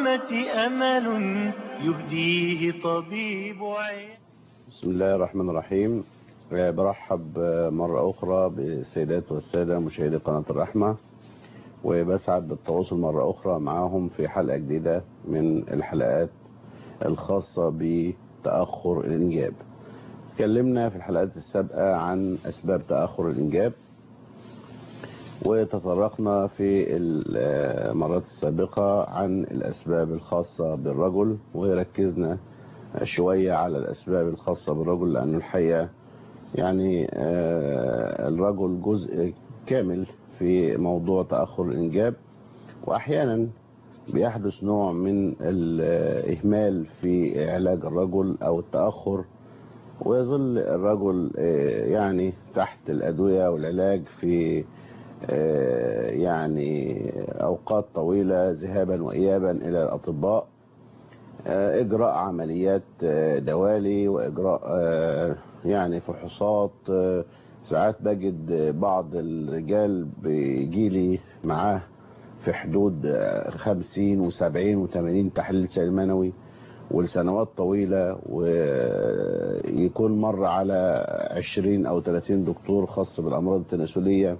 الأمة أمل يهديه طبيب عين بسم الله الرحمن الرحيم آه، برحب آه، مرة أخرى بالسيدات والسادة مشاهدي قناة الرحمة وبسعد بالتواصل مرة أخرى معاهم في حلقة جديدة من الحلقات الخاصة بتأخر الإنجاب اتكلمنا في الحلقات السابقة عن أسباب تأخر الإنجاب وتطرقنا في المرات السابقة عن الأسباب الخاصة بالرجل وركزنا شوية على الأسباب الخاصة بالرجل لأنه الحقيقة يعني آه، الرجل جزء كامل في موضوع تأخر الإنجاب وأحيانا بيحدث نوع من الإهمال في علاج الرجل أو التأخر ويظل الرجل آه، يعني تحت الأدوية والعلاج في آه، يعني أوقات طويلة ذهابا وإيابا إلى الأطباء آه، إجراء عمليات آه، دوالي وإجراء آه، يعني فحوصات آه، ساعات بجد آه، بعض الرجال بيجيلي معاه في حدود آه، 50 و70 و80 تحليل سائل منوي ولسنوات طويلة ويكون مر على 20 أو 30 دكتور خاص بالأمراض التناسلية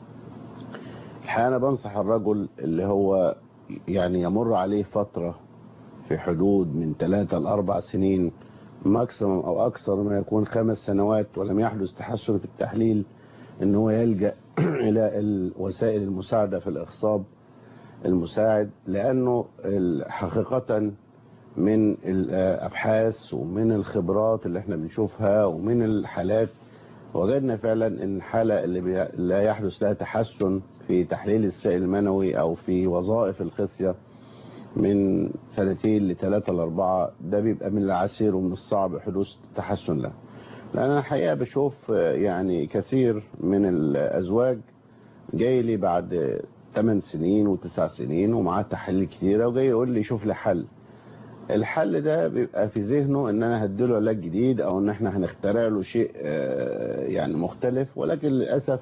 الحقيقة أنا بنصح الرجل اللي هو يعني يمر عليه فترة في حدود من ثلاثة لأربع سنين ماكسيموم أو أكثر ما يكون خمس سنوات ولم يحدث تحسن في التحليل إن هو يلجأ إلى الوسائل المساعدة في الإخصاب المساعد لأنه ال- حقيقة من الأبحاث ومن الخبرات اللي احنا بنشوفها ومن الحالات وجدنا فعلا ان الحالة اللي بي... لا يحدث لها تحسن في تحليل السائل المنوي او في وظائف الخصية من سنتين لثلاثة لأربعة ده بيبقى من العسير ومن الصعب حدوث تحسن له لأن أنا الحقيقة بشوف آه، يعني كثير من الأزواج جاي لي بعد 8 سنين و9 سنين ومعاه تحاليل كتيرة وجاي يقول لي شوف لي حل الحل ده بيبقى في ذهنه ان انا هديله علاج جديد او ان احنا هنخترع له شيء آه، يعني مختلف ولكن للاسف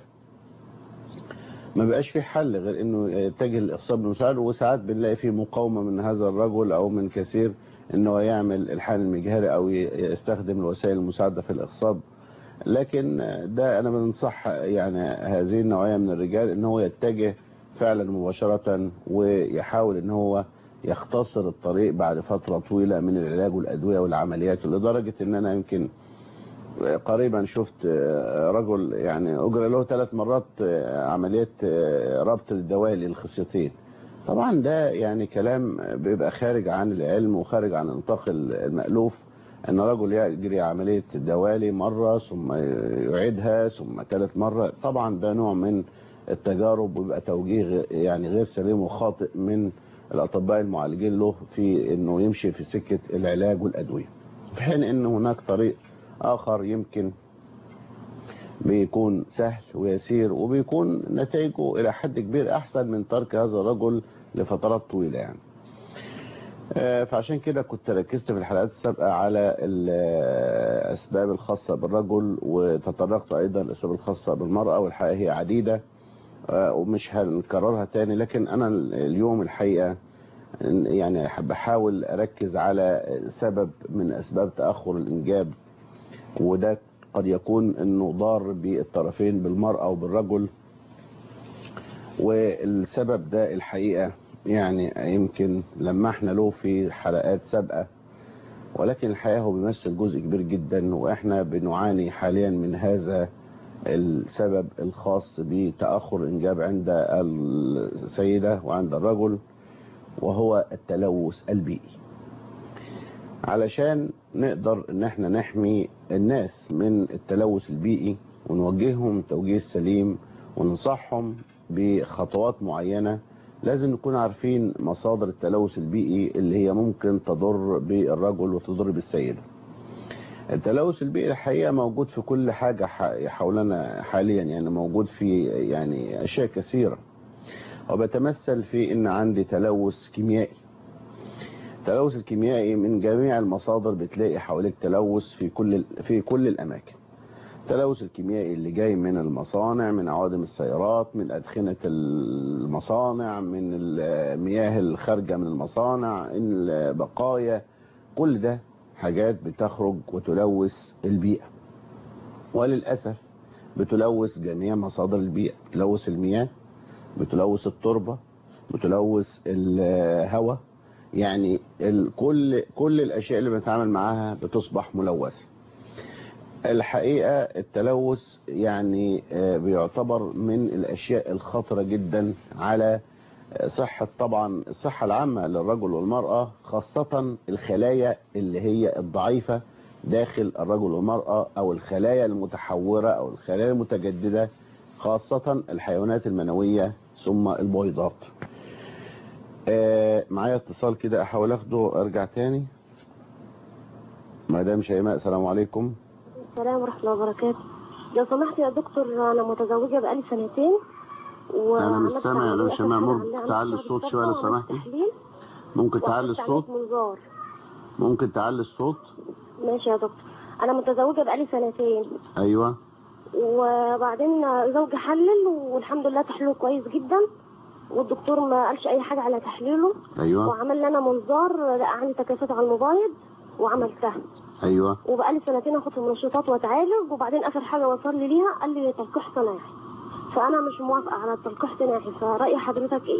ما بقاش في حل غير انه يتجه للاخصاب المساعد وساعات بنلاقي في مقاومه من هذا الرجل او من كثير انه يعمل الحان المجهري او ي- يستخدم الوسائل المساعده في الاخصاب لكن ده انا بنصح يعني هذه النوعيه من الرجال ان هو يتجه فعلا مباشره ويحاول ان هو يختصر الطريق بعد فتره طويله من العلاج والادويه والعمليات لدرجه ان انا يمكن قريبا شفت رجل يعني اجرى له ثلاث مرات عمليه ربط الدوالي الخصيتين طبعا ده يعني كلام بيبقى خارج عن العلم وخارج عن نطاق المألوف ان رجل يجري عملية دوالي مرة ثم يعيدها ثم ثالث مرة طبعا ده نوع من التجارب ويبقى توجيه غ- يعني غير سليم وخاطئ من الاطباء المعالجين له في انه يمشي في سكة العلاج والادوية في حين ان هناك طريق اخر يمكن بيكون سهل ويسير وبيكون نتائجه الى حد كبير احسن من ترك هذا الرجل لفترات طويلة يعني آه، فعشان كده كنت ركزت في الحلقات السابقة على الأسباب الخاصة بالرجل وتطرقت أيضا الأسباب الخاصة بالمرأة والحقيقة هي عديدة آه، ومش هنكررها تاني لكن أنا اليوم الحقيقة يعني بحاول أركز على سبب من أسباب تأخر الإنجاب وده قد يكون أنه ضار بالطرفين بالمرأة وبالرجل والسبب ده الحقيقة يعني يمكن لمحنا له في حلقات سابقة ولكن الحقيقة هو بيمثل جزء كبير جدا واحنا بنعاني حاليا من هذا السبب الخاص بتأخر الإنجاب عند السيدة وعند الرجل وهو التلوث البيئي علشان نقدر ان احنا نحمي الناس من التلوث البيئي ونوجههم توجيه سليم وننصحهم بخطوات معينة لازم نكون عارفين مصادر التلوث البيئي اللي هي ممكن تضر بالرجل وتضر بالسيدة التلوث البيئي الحقيقة موجود في كل حاجة حولنا حاليا يعني موجود في يعني أشياء كثيرة وبتمثل في ان عندي تلوث كيميائي التلوث الكيميائي من جميع المصادر بتلاقي حواليك تلوث في كل في كل الاماكن التلوث الكيميائي اللي جاي من المصانع من عوادم السيارات من أدخنة المصانع من المياه الخارجة من المصانع البقايا كل ده حاجات بتخرج وتلوث البيئة وللأسف بتلوث جميع مصادر البيئة بتلوث المياه بتلوث التربة بتلوث الهواء يعني ال- كل كل الأشياء اللي بنتعامل معاها بتصبح ملوثة الحقيقة التلوث يعني آه، بيعتبر من الأشياء الخطرة جدا على آه، صحة طبعا الصحة العامة للرجل والمرأة خاصة الخلايا اللي هي الضعيفة داخل الرجل والمرأة أو الخلايا المتحورة أو الخلايا المتجددة خاصة الحيوانات المنوية ثم البويضات آه، معايا اتصال كده أحاول أخده أرجع تاني مدام شيماء السلام عليكم السلام ورحمة الله وبركاته لو سمحت يا دكتور أنا متزوجة بقالي سنتين و أنا مش عملت سامع يا تحليل باشا، ما آخر ممكن سنة عندي- تعلي عملت الصوت شهر شوية لو بالظبط، وعملت سمحتي؟ تحليل ممكن تعلي وحطيت الصوت عليه منظار ممكن تعلي الصوت ماشي يا دكتور أنا متزوجة بقالي سنتين ايوه وبعدين زوجي حلل والحمد لله تحليله كويس جدا والدكتور ما قالش أي حاجة على تحليله ايوه وعمل لي أنا منظار لقى عندي تكيسات على الموبايل وعملتها ايوه وبقالي سنتين اخد في منشطات واتعالج وبعدين اخر حاجه وصل لي ليها قال لي تلقيح صناعي فانا مش موافقه على التلقيح صناعي فراي حضرتك ايه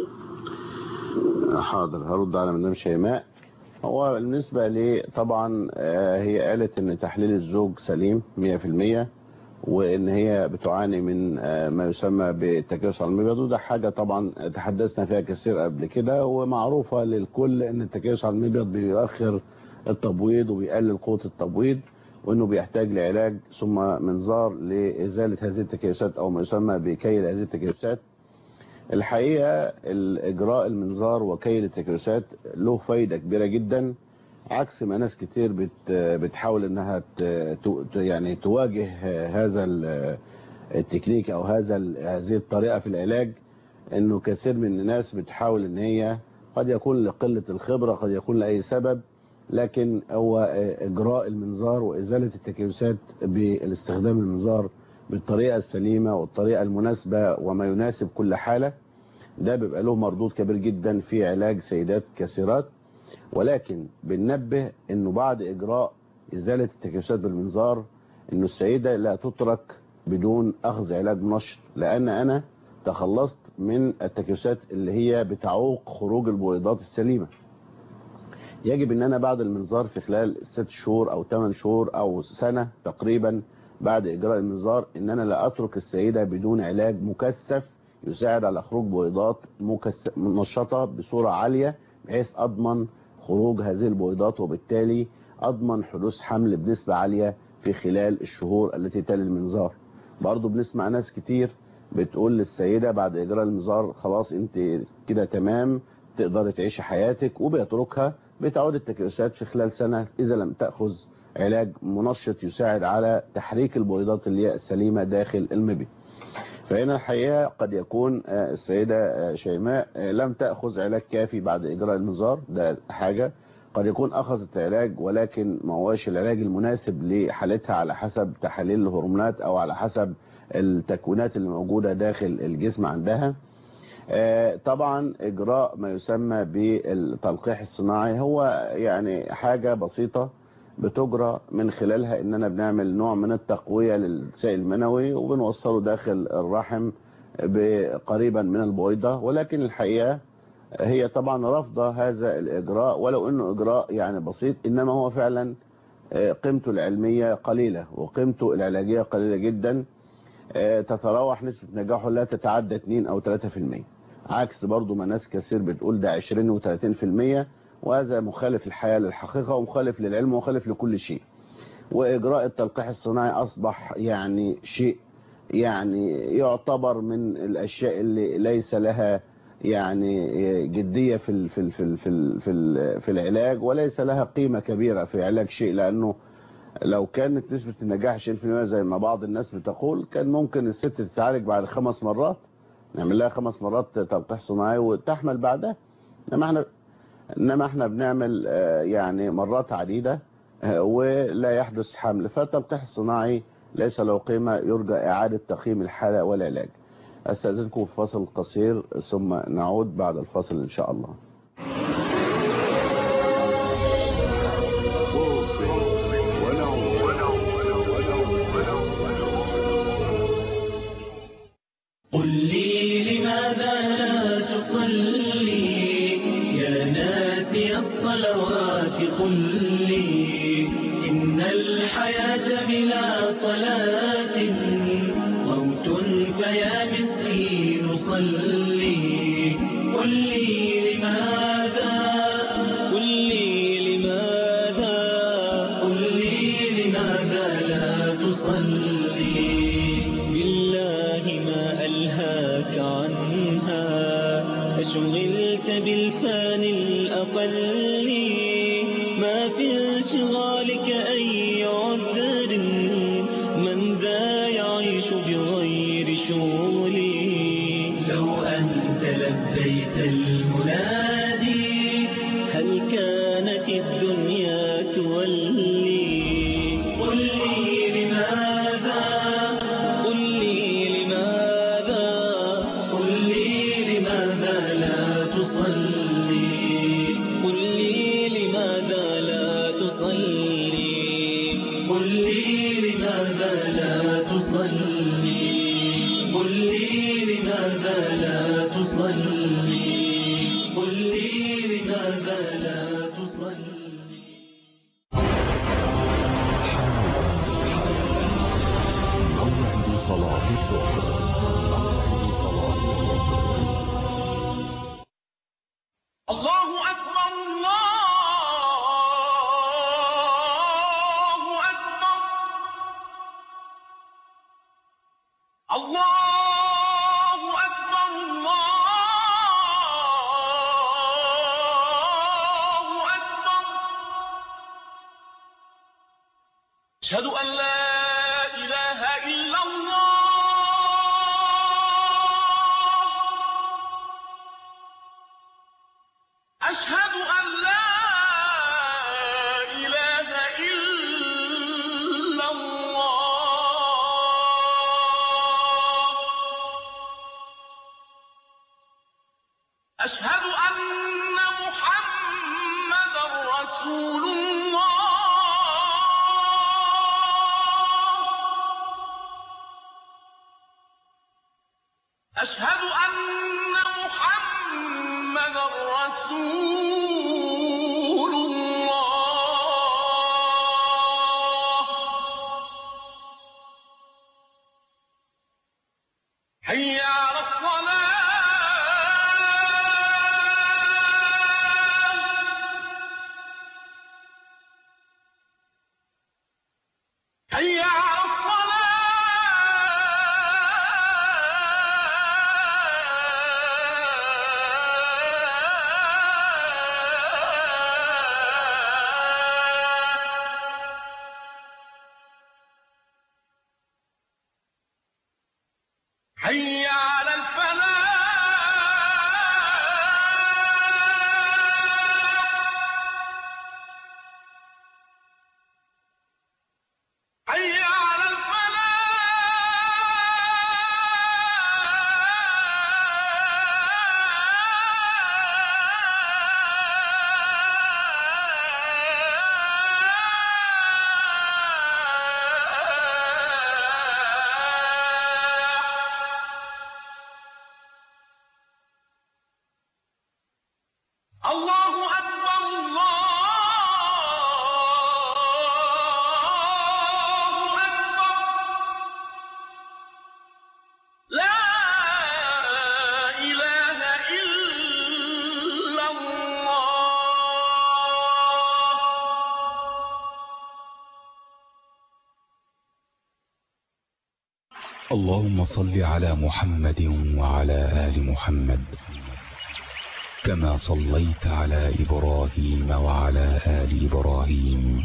حاضر هرد على مدام شيماء هو بالنسبة لي طبعا آه، هي قالت ان تحليل الزوج سليم 100% وان هي بتعاني من آه، ما يسمى بالتكيس على المبيض وده حاجة طبعا تحدثنا فيها كثير قبل كده ومعروفة للكل ان التكيس على المبيض بيؤخر التبويض وبيقلل قوة التبويض وانه بيحتاج لعلاج ثم منظار لازالة هذه التكيسات او ما يسمى بكي هذه التكيسات الحقيقة الإجراء المنظار وكيل التكريسات له فايدة كبيرة جدا عكس ما ناس كتير بت بتحاول انها ت ت- يعني تواجه هذا ال- التكنيك او هذا ال- هذه الطريقة في العلاج انه كثير من الناس بتحاول ان هي قد يكون لقلة الخبرة قد يكون لأي سبب لكن هو اجراء المنظار وازالة التكيسات بالاستخدام المنظار بالطريقة السليمة والطريقة المناسبة وما يناسب كل حالة ده بيبقى له مردود كبير جدا في علاج سيدات كثيرات ولكن بننبه انه بعد اجراء ازالة التكيسات بالمنظار انه السيدة لا تترك بدون اخذ علاج منشط لان انا تخلصت من التكيسات اللي هي بتعوق خروج البويضات السليمة يجب ان انا بعد المنظار في خلال ست شهور او ثمان شهور او سنة تقريبا بعد اجراء المنظار ان انا لا اترك السيدة بدون علاج مكثف يساعد على خروج بويضات مكث- منشطة بصورة عالية بحيث اضمن خروج هذه البويضات وبالتالي اضمن حدوث حمل بنسبة عالية في خلال الشهور التي تلي المنظار برضو بنسمع ناس كتير بتقول للسيدة بعد اجراء المنظار خلاص انت كده تمام تقدر تعيشي حياتك وبيتركها بتعود التكيسات في خلال سنة اذا لم تأخذ علاج منشط يساعد على تحريك البويضات اللي هي السليمة داخل المبيض فهنا الحقيقة قد يكون آه، السيدة آه، شيماء آه، لم تأخذ علاج كافي بعد إجراء المنظار ده حاجة قد يكون أخذت علاج ولكن ما هوش العلاج المناسب لحالتها على حسب تحاليل الهرمونات أو على حسب التكوينات اللي موجودة داخل الجسم عندها آه، طبعا إجراء ما يسمى بالتلقيح الصناعي هو يعني حاجة بسيطة بتجرى من خلالها اننا بنعمل نوع من التقوية للسائل المنوي وبنوصله داخل الرحم قريبا من البويضة ولكن الحقيقة هي طبعا رافضة هذا الإجراء ولو أنه إجراء يعني بسيط إنما هو فعلا آه، قيمته العلمية قليلة وقيمته العلاجية قليلة جدا آه، تتراوح نسبة نجاحه لا تتعدى 2 أو 3% عكس برضو ما ناس كثير بتقول ده 20 و30% وهذا مخالف الحياة للحقيقة ومخالف للعلم ومخالف لكل شيء وإجراء التلقيح الصناعي أصبح يعني شيء يعني يعتبر من الأشياء اللي ليس لها يعني جدية في ال في ال في ال في ال في, ال في العلاج وليس لها قيمة كبيرة في علاج شيء لأنه لو كانت نسبة النجاح 20% زي ما بعض الناس بتقول كان ممكن الست تتعالج بعد خمس مرات نعمل لها خمس مرات تلقيح صناعي وتحمل بعدها انما احنا انما احنا بنعمل آه، يعني مرات عديدة آه، ولا يحدث حمل فالتلقيح الصناعي ليس له قيمة يرجى إعادة تقييم الحالة والعلاج أستاذنكم في فصل قصير ثم نعود بعد الفصل إن شاء الله قل لي لماذا لا تصلي يا ناسي الصلوات قل لي إن الحياة بلا صلاة موت فيا مسكين صلي قل لي لماذا قل لي لماذا قل لي لماذا لا تصلي بالله ما ألهاك عنها أشغلت بالفان الأقل ما في انشغالك أي عذر من ذا يعيش بغير شغلي لو أنت لبيت المنادي هل كانت الدنيا تولي قل لي لماذا قل لي لماذا قل لي لماذا لا تصلي قل لي لماذا لا تصلي قل لي لماذا لا تصلي قل لي لماذا لا تصلي قل لي لماذا لا تصلي موعد صلاة الظهر موعد صلاة الظهر الله أكبر الله أكبر الله أكبر الله أكبر أشهد أن لا إله إلا الله أشهد أن لا إله إلا الله أشهد أن محمدا رسول الله أشهد أن محمدا رسول الله حي على الصلاة حي على الصلاة حي على الفلاح حي على الفلاح الله أكبر الله أكبر لا إله إلا الله اللهم صل على محمد وعلى آل محمد كما صليت على إبراهيم وعلى آل إبراهيم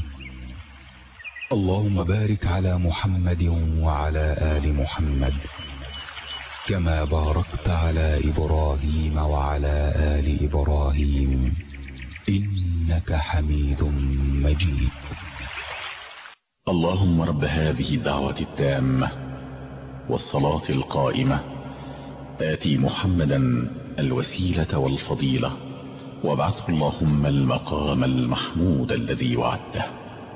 اللهم بارك على محمد وعلى آل محمد كما باركت على إبراهيم وعلى آل إبراهيم إنك حميد مجيد اللهم رب هذه الدعوة التامة والصلاة القائمة آتي محمدا الوسيلة والفضيلة وابعثه اللهم المقام المحمود الذي وعدته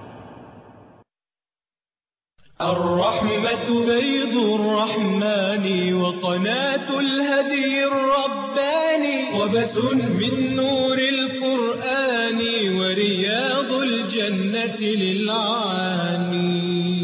الرحمة بيض الرحمن وقناة الهدي الرباني وبس من نور القرآن ورياض الجنة للعاني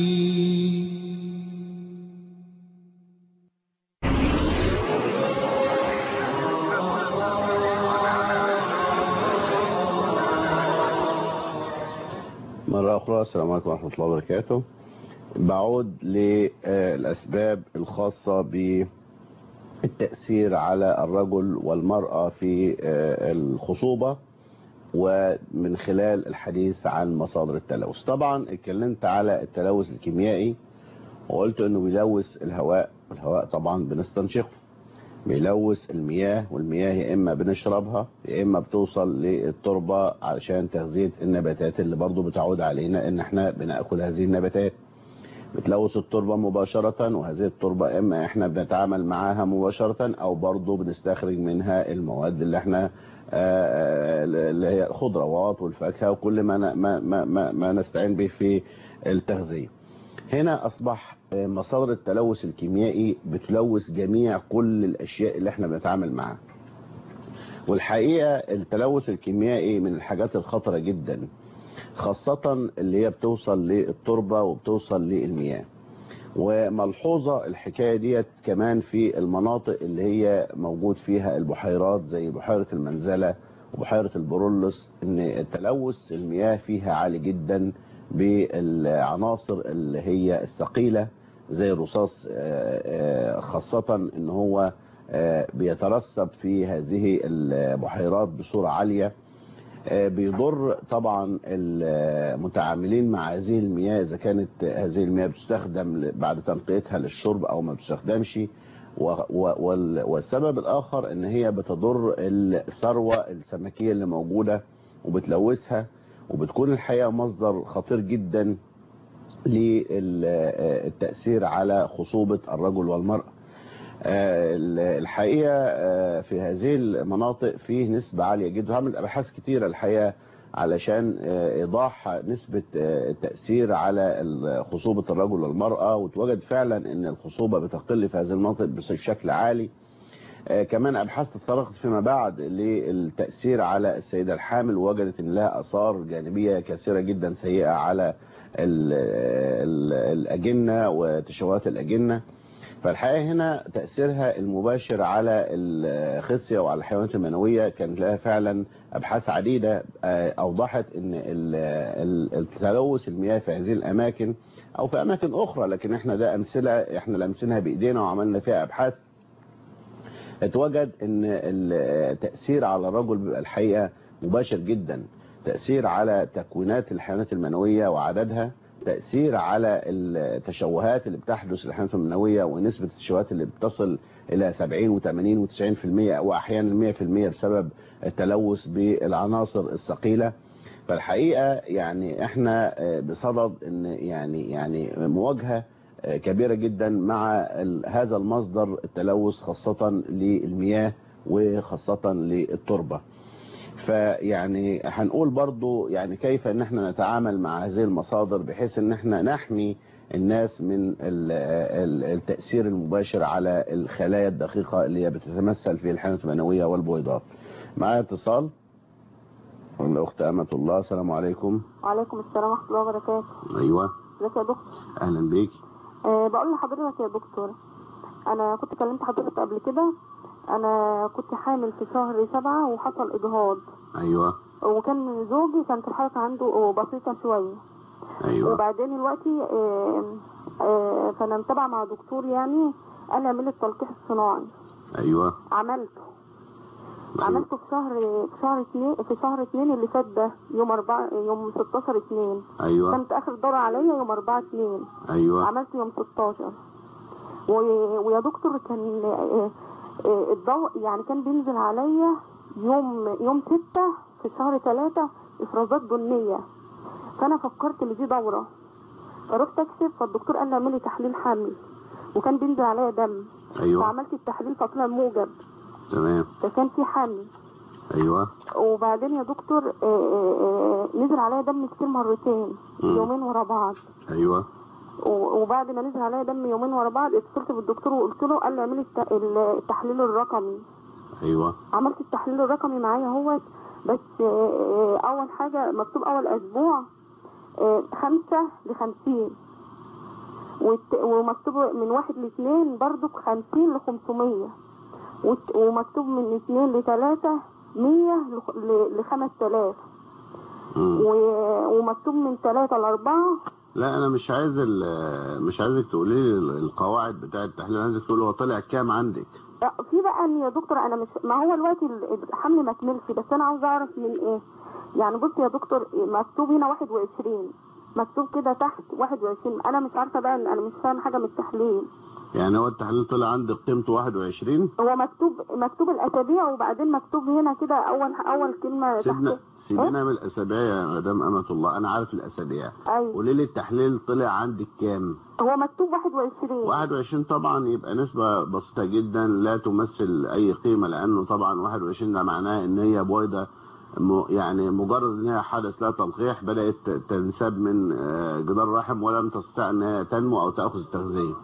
مرة أخرى السلام عليكم ورحمة الله وبركاته بعود للأسباب الخاصة بالتأثير على الرجل والمرأة في الخصوبة ومن خلال الحديث عن مصادر التلوث طبعا اتكلمت على التلوث الكيميائي وقلت انه بيلوث الهواء والهواء طبعا بنستنشقه بيلوث المياه والمياه يا اما بنشربها يا اما بتوصل للتربة علشان تغذية النباتات اللي برضو بتعود علينا ان احنا بناكل هذه النباتات بتلوث التربة مباشرة وهذه التربة اما احنا بنتعامل معاها مباشرة او برضو بنستخرج منها المواد اللي احنا اللي هي الخضروات والفاكهة وكل ما ما ما ما, ما نستعين به في التغذية هنا اصبح مصادر التلوث الكيميائي بتلوث جميع كل الاشياء اللي احنا بنتعامل معاها والحقيقة التلوث الكيميائي من الحاجات الخطرة جدا خاصة اللي هي بتوصل للتربة وبتوصل للمياه وملحوظة الحكاية ديت كمان في المناطق اللي هي موجود فيها البحيرات زي بحيرة المنزلة وبحيرة البرولس ان تلوث المياه فيها عالي جدا بالعناصر اللي هي الثقيلة زي الرصاص خاصة ان هو بيترسب في هذه البحيرات بصورة عالية بيضر طبعا المتعاملين مع هذه المياه اذا كانت هذه المياه بتستخدم بعد تنقيتها للشرب او ما بتستخدمش والسبب الاخر ان هي بتضر الثروة السمكية اللي موجودة وبتلوثها وبتكون الحقيقة مصدر خطير جدا للتأثير على خصوبة الرجل والمرأة الحقيقة في هذه المناطق فيه نسبة عالية جدا هعمل أبحاث كتيرة الحقيقة علشان إيضاح نسبة التأثير على خصوبة الرجل والمرأة وتوجد فعلا أن الخصوبة بتقل في هذه المناطق بشكل عالي كمان أبحاث تطرقت فيما بعد للتأثير على السيدة الحامل ووجدت أن لها أثار جانبية كثيرة جدا سيئة على الأجنة وتشوهات الأجنة فالحقيقة هنا تأثيرها المباشر على الخصية وعلى الحيوانات المنوية كانت لها فعلا أبحاث عديدة أوضحت أن التلوث المياه في هذه الأماكن أو في أماكن أخرى لكن احنا ده أمثلة احنا لمسناها بإيدينا وعملنا فيها أبحاث اتوجد ان التأثير على الرجل بيبقى الحقيقة مباشر جدا تأثير على تكوينات الحيوانات المنوية وعددها تأثير على التشوهات اللي بتحدث الحيوانات المنوية ونسبة التشوهات اللي بتصل إلى 70 و80 و90% وأحيانا 100% بسبب التلوث بالعناصر الثقيلة فالحقيقة يعني احنا بصدد ان يعني يعني مواجهة كبيرة جدا مع هذا المصدر التلوث خاصة للمياه وخاصة للتربة فيعني هنقول برضو يعني كيف ان احنا نتعامل مع هذه المصادر بحيث ان احنا نحمي الناس من التأثير المباشر على الخلايا الدقيقة اللي هي بتتمثل في الحيوانات المنوية والبويضات معايا اتصال الأخت أمة الله السلام عليكم وعليكم السلام ورحمة الله وبركاته أيوة ازيك يا دكتور أهلا بيك أه بقول لحضرتك يا دكتور أنا كنت كلمت حضرتك قبل كده أنا كنت حامل في شهر سبعة وحصل إجهاض أيوة وكان زوجي كانت الحركة عنده بسيطة شوية أيوة وبعدين دلوقتي آه، آه، فانا متابعه مع دكتور يعني قال اعمل التلقيح الصناعي أيوة عملته أيوة. عملته في شهر في شهر اتنين في شهر اتنين اللي فات ده يوم أربعة يوم 16 اتنين أيوة كانت آخر دورة عليا يوم أربعة اتنين أيوة عملت يوم 16 و... ويا دكتور كان آه، آه، الضوء يعني كان بينزل عليا يوم يوم ستة في شهر ثلاثة إفرازات بنية فأنا فكرت إن دي دورة فرحت اكشف فالدكتور قال لي اعملي تحليل حمل وكان بينزل عليا دم ايوه فعملت التحليل فطلع موجب تمام فكان في حمل ايوه وبعدين يا دكتور آه، آه، آه، نزل عليا دم كتير مرتين مم. يومين ورا بعض ايوه و- وبعد ما نزل عليا دم يومين ورا بعض اتصلت بالدكتور وقلت له قال لي اعملي الت- التحليل الرقمي ايوه عملت التحليل الرقمي معايا اهوت بس آه، آه، اول حاجة مكتوب اول اسبوع آه، خمسة لخمسين والت- ومكتوب من واحد لاثنين برضو خمسين لخمسمية والت- ومكتوب من اثنين لثلاثة مية لخ- ل- لخمس تلاف مم. و- ومكتوب من ثلاثة لأربعة لا انا مش عايز ال- مش عايزك تقولي لي ال- القواعد بتاع التحليل انا عايزك تقولي هو طلع كام عندك لا، في بقى ان يا دكتور انا مش ما هو الوقت ال- الحمل ما كملش بس انا عاوزه اعرف من ايه يعني بص يا دكتور مكتوب هنا 21 مكتوب كده تحت 21 انا مش عارفه بقى إن انا مش فاهم حاجه من التحليل يعني هو التحليل طلع عندك قيمته 21 هو مكتوب مكتوب الاسابيع وبعدين مكتوب هنا كده اول اول كلمه سيبنا تحت سيبنا من الاسابيع يا مدام امة الله انا عارف الاسابيع ايوه قولي لي التحليل طلع عندك كام هو مكتوب 21 21 طبعا يبقى نسبة بسيطة جدا لا تمثل أي قيمة لأنه طبعا 21 ده معناه إن هي بويضة م- يعني مجرد إن هي حدث لها تلقيح بدأت تنسب من آه، جدار الرحم ولم تستطع إن هي تنمو أو تأخذ التغذية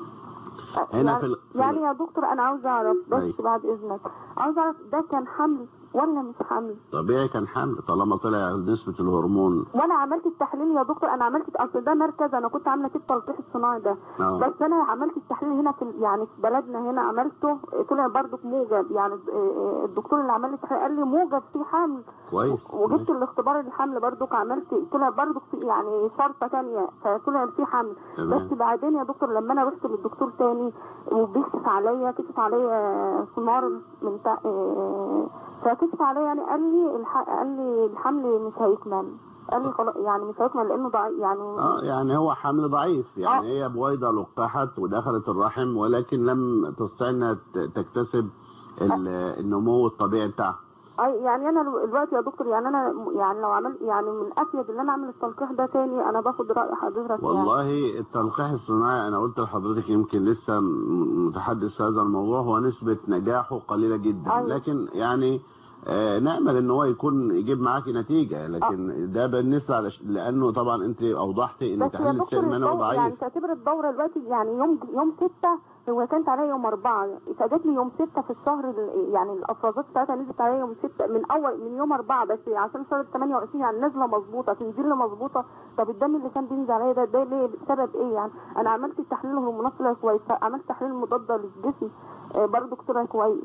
هنا يعني, في ال- في يعني ال- يا دكتور انا عاوزه اعرف بس أيوة. بعد اذنك عاوزه اعرف ده كان حمل ولا مش حمل طبيعي كان حمل طالما طلع نسبة الهرمون وانا عملت التحليل يا دكتور انا عملت اصل ده مركز انا كنت عامله فيه التلقيح الصناعي ده آه. بس انا عملت التحليل هنا في ال- يعني في بلدنا هنا عملته طلع برضك موجب يعني آه، الدكتور اللي عمل لي التحليل قال لي موجب في حمل كويس وجبت الاختبار الحمل برضك عملت طلع برضك في يعني شرطه ثانيه فطلع في حمل تمام. بس بعدين يا دكتور لما انا رحت للدكتور تاني وبيكشف عليا كشف عليا سونار من تا... آه، فكشف عليا يعني قال لي الح... قال لي الحمل مش هيكمل قال لي خلاص يعني مش هيكمل لانه ضعيف يعني اه يعني هو حمل ضعيف يعني آه. هي بويضة لقحت ودخلت الرحم ولكن لم تستطيع انها ت- تكتسب ال- النمو الطبيعي بتاعها اي يعني انا الوقت يا دكتور يعني انا يعني لو عملت يعني من افيد ان انا اعمل التلقيح ده تاني انا باخد راي حضرتك يعني والله التلقيح الصناعي انا قلت لحضرتك يمكن لسه م- متحدث في هذا الموضوع هو نسبة نجاحه قليلة جدا أيوة. لكن يعني آه، نأمل ان هو يكون يجيب معاكي نتيجة لكن ده بالنسبة على ش- لانه طبعا انت اوضحتي ان بس يا تحليل دكتور السيل المنوي الدورة يعني ضعيف تعتبر الدورة دلوقتي يعني يوم يوم ستة هو كانت عليا يوم أربعة فجت لي يوم ستة في الشهر ال- يعني الأفرازات بتاعتها نزلت عليا يوم ستة من أول من يوم أربعة بس عشان شهر 28 يعني نازلة مظبوطة تنزل لي مظبوطة طب الدم اللي كان بينزل عليا ده ده ليه بسبب إيه يعني أنا عملت التحليل الهرمونات طلع كويس عملت تحليل مضادة للجسم آه، برضه طلع كويس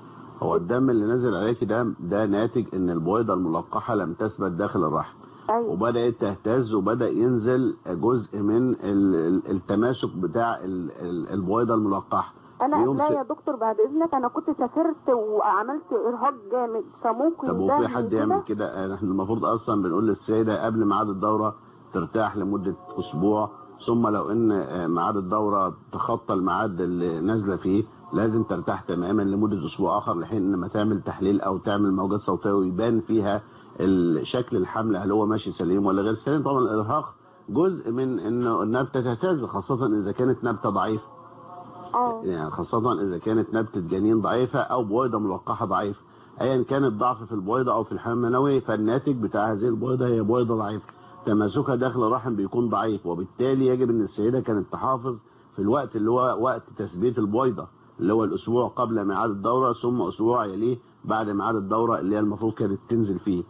هو الدم اللي نزل عليك ده ده ناتج ان البويضة الملقحة لم تثبت داخل الرحم أيوه وبدأت تهتز وبدأ ينزل جزء من ال- ال- التماسك بتاع ال- ال- البويضة الملقحة انا في يوم لا س- يا دكتور بعد اذنك انا كنت سافرت وعملت ارهاق جامد فممكن طب ده وفي من حد كده؟ يعمل كده احنا المفروض اصلا بنقول للسيدة قبل ميعاد الدورة ترتاح لمدة اسبوع ثم لو ان آه، ميعاد الدورة تخطى الميعاد اللي نازلة فيه لازم ترتاح تماما لمدة اسبوع اخر لحين لما تعمل تحليل او تعمل موجات صوتية ويبان فيها ال- شكل الحمل هل هو ماشي سليم ولا غير سليم طبعا الارهاق جزء من انه النبتة تهتز خاصة اذا كانت نبتة ضعيفة اه يعني خاصة إذا كانت نبتة جنين ضعيفة أو بويضة ملقحة ضعيفة أيا كان الضعف في البويضة أو في الحمل المنوي فالناتج بتاع هذه البويضة هي بويضة ضعيفة تماسكها داخل الرحم بيكون ضعيف وبالتالي يجب أن السيدة كانت تحافظ في الوقت اللي هو وقت تثبيت البويضة اللي هو الأسبوع قبل ميعاد الدورة ثم أسبوع يليه بعد ميعاد الدورة اللي هي المفروض كانت تنزل فيه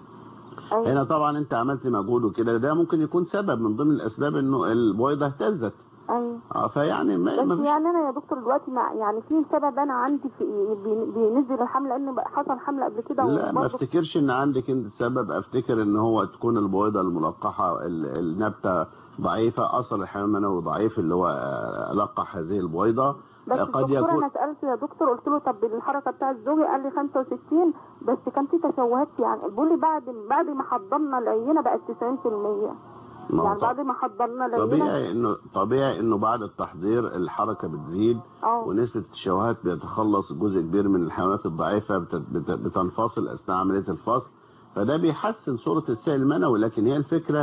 أيوة. هنا طبعا انت عملت مجهود وكده ده ممكن يكون سبب من ضمن الاسباب انه البويضه اهتزت ايوه اه فيعني ما بس ما فيش يعني انا يا دكتور دلوقتي مع يعني في سبب انا عندي في بي- بينزل الحمل لان بقى حصل حمل قبل كده لا ما وبرضه افتكرش ان عندك انت سبب افتكر ان هو تكون البويضة الملقحة ال- النبتة ضعيفة اصل الحيوان المنوي ضعيف اللي هو آه، لقح هذه البويضة بس آه، قد الدكتور يكون انا سالت يا دكتور قلت له طب الحركه بتاعت زوجي قال لي 65 بس كان في تشوهات يعني بيقول لي بعد بعد ما حضرنا العينه بقت 90% ما هو يعني طب- بعد ما حضرنا العينه طبيعي انه طبيعي انه بعد التحضير الحركة بتزيد اه ونسبة التشوهات بيتخلص جزء كبير من الحيوانات الضعيفة بت- بت- بتنفصل اثناء عملية الفصل فده بيحسن صورة السائل المنوي لكن هي الفكرة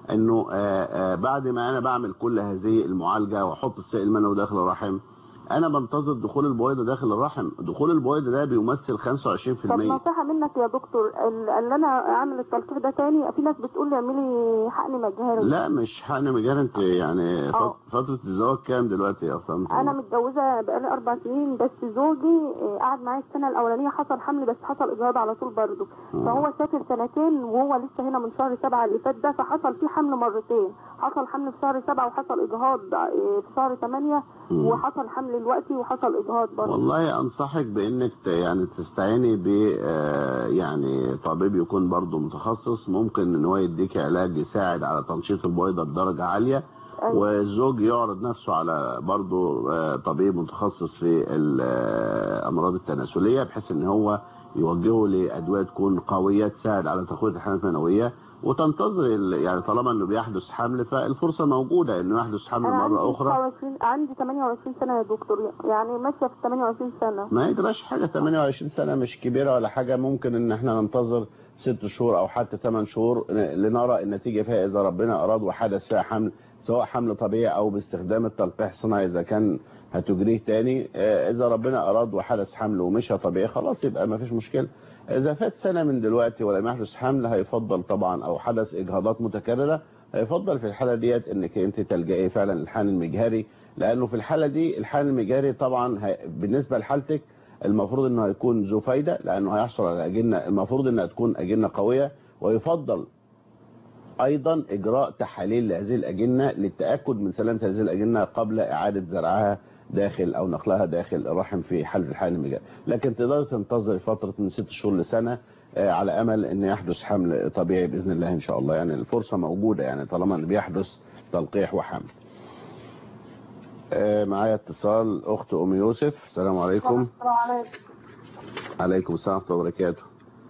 انه آه، آه، بعد ما انا بعمل كل هذه المعالجه واحط السائل المنوي داخل الرحم انا بنتظر دخول البويضه داخل الرحم دخول البويضه ده بيمثل 25% طب نصيحة منك يا دكتور ال- اللي انا اعمل التلقيح ده تاني في ناس بتقول لي اعملي حقن مجهري لا مش حقن مجال انت يعني آه. فت- فتره الزواج كام دلوقتي يا فهمت انا متجوزة بقالي اربع سنين بس زوجي آه، قعد معايا السنة الاولانية حصل حمل بس حصل اجهاض على طول برضه فهو سافر سنتين وهو لسه هنا من شهر سبعة اللي فات ده فحصل فيه حمل مرتين حصل حمل في شهر سبعة وحصل اجهاض آه، في شهر ثمانية مم. وحصل حمل دلوقتي وحصل اجهاض برضه والله انصحك بانك ت- يعني تستعيني ب آه، يعني طبيب يكون برضو متخصص ممكن ان هو يديك علاج يساعد على تنشيط البويضه بدرجه عاليه أيوة. والزوج يعرض نفسه على برضو آه، طبيب متخصص في الامراض التناسليه بحيث ان هو يوجهه لادويه تكون قويه تساعد على تقويه الحمل المنويه وتنتظر ال- يعني طالما انه بيحدث حمل فالفرصه موجوده انه يحدث حمل انا مره عندي اخرى 29 عندي 28 سنة يا دكتور يعني ماشية في 28 سنة ما يجراش حاجة 28 سنة مش كبيرة ولا حاجة ممكن ان احنا ننتظر ست شهور او حتى 8 شهور لنرى النتيجة فيها اذا ربنا اراد وحدث فيها حمل سواء حمل طبيعي او باستخدام التلقيح الصناعي اذا كان هتجريه تاني آه، اذا ربنا اراد وحدث حمل ومشى طبيعي خلاص يبقى ما فيش مشكلة اذا فات سنة من دلوقتي ولم يحدث حمل هيفضل طبعا او حدث اجهاضات متكررة هيفضل في الحالة ديت انك انت تلجئي فعلا للحقن المجهري لانه في الحالة دي الحقن المجهري طبعا هي- بالنسبة لحالتك المفروض انه هيكون ذو فايدة لانه هيحصل على اجنة المفروض انها تكون اجنة قوية ويفضل ايضا اجراء تحاليل لهذه الاجنة للتأكد من سلامة هذه الاجنة قبل اعادة زرعها داخل او نقلها داخل الرحم في حالة الحقن المجهري لكن تقدر تنتظر فترة من ست شهور لسنة آه، على امل ان يحدث حمل طبيعي باذن الله ان شاء الله يعني الفرصة موجودة يعني طالما ان بيحدث تلقيح وحمل آه، معايا اتصال اخت ام يوسف السلام عليكم السلام عليكم عليكم السلام ورحمه الله وبركاته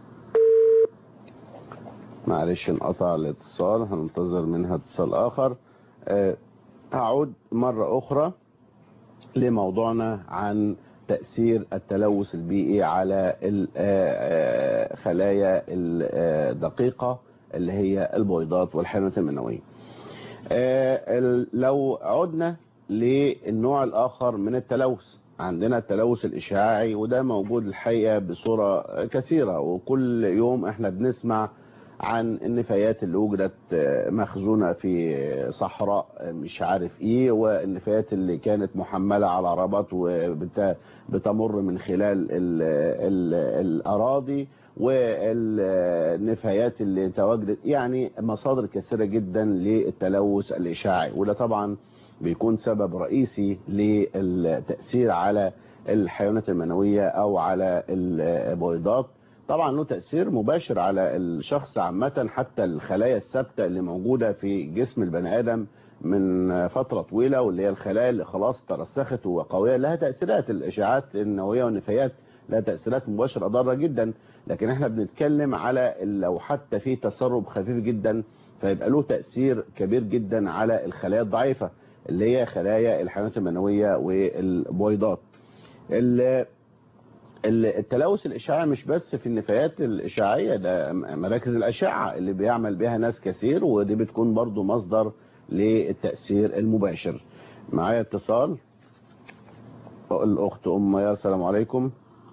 معلش انقطع الاتصال هننتظر منها اتصال اخر آه، هعود مرة اخرى لموضوعنا عن تأثير التلوث البيئي على الخلايا الدقيقة اللي هي البويضات والحيوانات المنوية آه، ال- لو عدنا للنوع الآخر من التلوث عندنا التلوث الإشعاعي وده موجود الحقيقة بصورة كثيرة وكل يوم احنا بنسمع عن النفايات اللي وجدت آه، مخزونة في صحراء آه، مش عارف ايه والنفايات اللي كانت محملة على عربات وبتمر من خلال ال ال الأراضي والنفايات اللي تواجدت يعني مصادر كثيرة جدا للتلوث الإشعاعي وده طبعا بيكون سبب رئيسي للتأثير على الحيوانات المنوية أو على البويضات طبعا له تأثير مباشر على الشخص عامة حتى الخلايا الثابتة اللي موجودة في جسم البني آدم من فترة طويلة واللي هي الخلايا اللي خلاص ترسخت وقوية لها تأثيرات الإشعاعات النووية والنفايات لها تأثيرات مباشرة ضارة جدا لكن احنا بنتكلم على لو حتى في تسرب خفيف جدا فيبقى له تأثير كبير جدا على الخلايا الضعيفة اللي هي خلايا الحيوانات المنوية والبويضات ال- ال- التلوث الإشعاعي مش بس في النفايات الإشعاعية ده مراكز الأشعة اللي بيعمل بها ناس كثير ودي بتكون برضو مصدر للتأثير المباشر معايا اتصال الأخت أم ميار السلام عليكم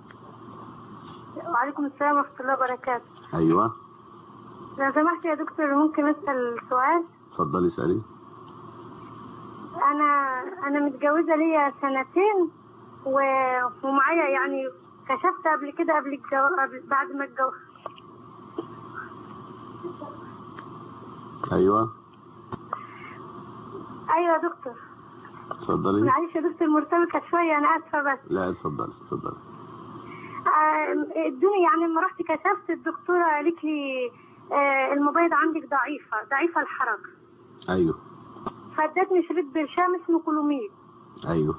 وعليكم السلام ورحمة الله وبركاته أيوة لو سمحت يا دكتور ممكن أسأل سؤال اتفضلي اسألي أنا أنا متجوزة ليا سنتين و... ومعايا يعني كشفت قبل كده قبل الجو... قبل بعد ما اتجوز أيوة أيوة يا دكتور اتفضلي معلش يا دكتور مرتبكة شوية أنا آسفة بس لا اتفضلي اتفضلي آه، ادوني يعني لما رحت كشفت الدكتورة قالت لي آه، المبيض عندك ضعيفة ضعيفة الحركة أيوة فادتني شريط برشام اسمه كولوميد أيوة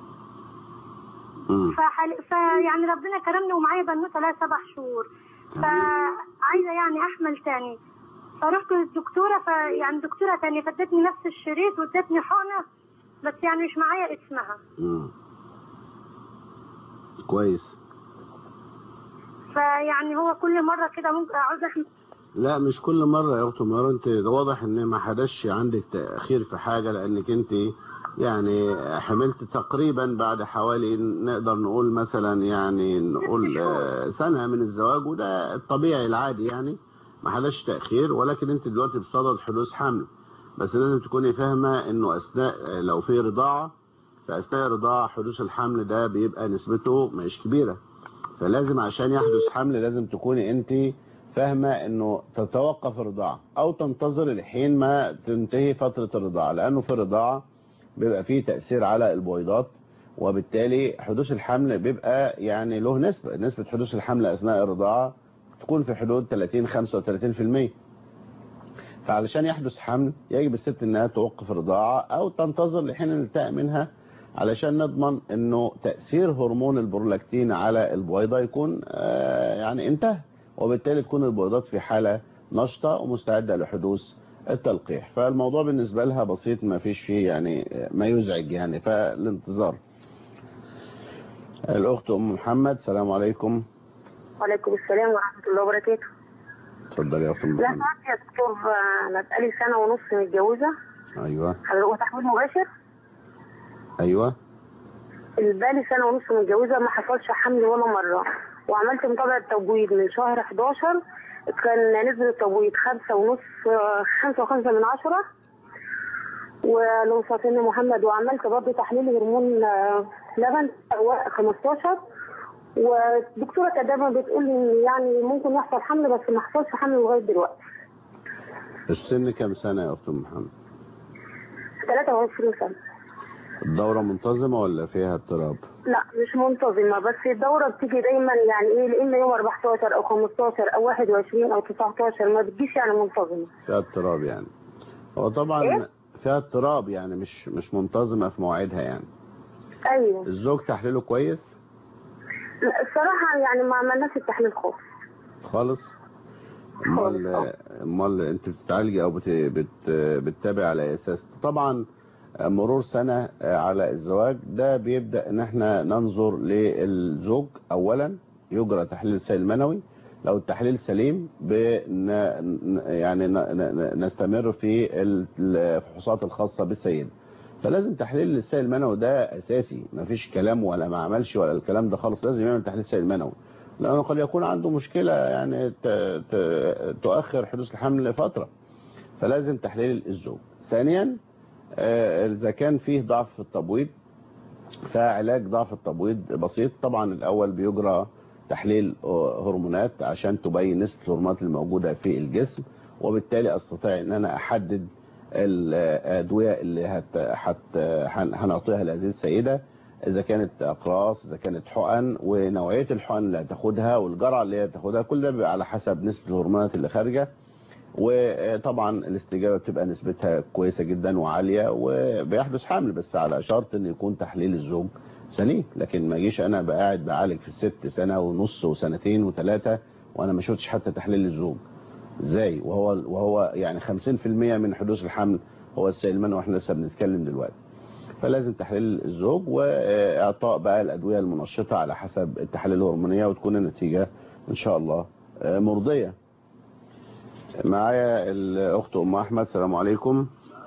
مم. فحل... فيعني ربنا كرمني ومعايا بنوته لها سبع شهور فعايزه يعني احمل تاني فرحت للدكتوره فيعني دكتوره تانية فادتني نفس الشريط وادتني حقنه بس يعني مش معايا اسمها مم. كويس فيعني هو كل مره كده ممكن عاوز احمل لا مش كل مرة يا أخت منار أنت واضح إن ما حدثش عندك تأخير في حاجة لأنك أنت يعني حملت تقريبا بعد حوالي نقدر نقول مثلا يعني نقول آه، سنة من الزواج وده الطبيعي العادي يعني ما حدثش تأخير ولكن أنت دلوقتي بصدد حدوث حمل بس لازم تكوني فاهمة إنه أثناء آه، لو في رضاعة فأثناء الرضاعة حدوث الحمل ده بيبقى نسبته مش كبيرة فلازم عشان يحدث حمل لازم تكوني انت فاهمة انه تتوقف الرضاعة او تنتظر لحين ما تنتهي فترة الرضاعة لانه في الرضاعة بيبقى فيه تأثير على البويضات وبالتالي حدوث الحمل بيبقى يعني له نسبة نسبة حدوث الحمل اثناء الرضاعة تكون في حدود 30 35% فعلشان يحدث حمل يجب الست انها توقف الرضاعة او تنتظر لحين ننتهي منها علشان نضمن انه تأثير هرمون البرولاكتين على البويضة يكون آه، يعني انتهى وبالتالي تكون البويضات في حالة نشطة ومستعدة لحدوث التلقيح فالموضوع بالنسبة لها بسيط ما فيش فيه يعني آه، ما يزعج يعني فالانتظار الأخت أم محمد السلام عليكم وعليكم السلام ورحمة الله وبركاته اتفضلي يا أخت أم لا محمد سمعت يا دكتور آه، أنا بقالي سنة ونص متجوزة أيوه هو تحويل مباشر أيوه بقالي سنة ونص متجوزة ما حصلش حمل ولا مرة وعملت متابعة تبويض من شهر 11 كان نسبة التبويض خمسة ونص آه، خمسة وخمسة من عشرة ولوصفين محمد وعملت برضه تحليل هرمون آه، لبن ورق 15 والدكتورة كانت دايما بتقول لي يعني ممكن يحصل حمل بس ما حصلش حمل لغاية دلوقتي السن كام سنة يا أخت أم محمد 23 سنة الدورة منتظمة ولا فيها اضطراب لا مش منتظمة بس الدورة بتيجي دايما يعني ايه اما يوم 14 او 15 او 21 او 19 ما بتجيش يعني منتظمة فيها اضطراب يعني هو طبعا إيه؟ فيها اضطراب يعني مش مش منتظمة في مواعيدها يعني ايوه الزوج تحليله كويس لا، الصراحة يعني ما عملناش التحليل خالص خالص امال امال انت بتتعالجي او بت... بت... بتتابع على أي اساس طبعا مرور سنة على الزواج ده بيبدأ ان احنا ننظر للزوج اولا يجرى تحليل السائل المنوي لو التحليل سليم بن... يعني ن... ن... نستمر في الفحوصات الخاصة بالسيد فلازم تحليل السائل المنوي ده اساسي مفيش كلام ولا ما عملش ولا الكلام ده خالص لازم يعمل تحليل السائل المنوي لانه قد يكون عنده مشكلة يعني ت... ت... تؤخر حدوث الحمل لفترة فلازم تحليل الزوج ثانيا آه، اذا كان فيه ضعف في التبويض فعلاج ضعف التبويض بسيط طبعا الاول بيجرى تحليل آه، هرمونات عشان تبين نسبة الهرمونات الموجودة في الجسم وبالتالي استطيع ان انا احدد الادوية اللي هت... هت... هن- هنعطيها لهذه السيدة اذا كانت اقراص اذا كانت حقن ونوعية الحقن اللي هتاخدها والجرعة اللي هي هتاخدها كل ده بيبقى على حسب نسبة الهرمونات اللي خارجة وطبعا الاستجابة بتبقى نسبتها كويسة جدا وعالية وبيحدث حمل بس على شرط ان يكون تحليل الزوج سليم لكن ما يجيش انا بقاعد بعالج في الست سنة ونص وسنتين وثلاثة وانا ما شفتش حتى تحليل الزوج ازاي وهو وهو يعني 50% من حدوث الحمل هو السائل المنوي واحنا لسه بنتكلم دلوقتي فلازم تحليل الزوج واعطاء بقى الادويه المنشطه على حسب التحاليل الهرمونيه وتكون النتيجه ان شاء الله آه، مرضيه معايا الاخت ام احمد السلام عليكم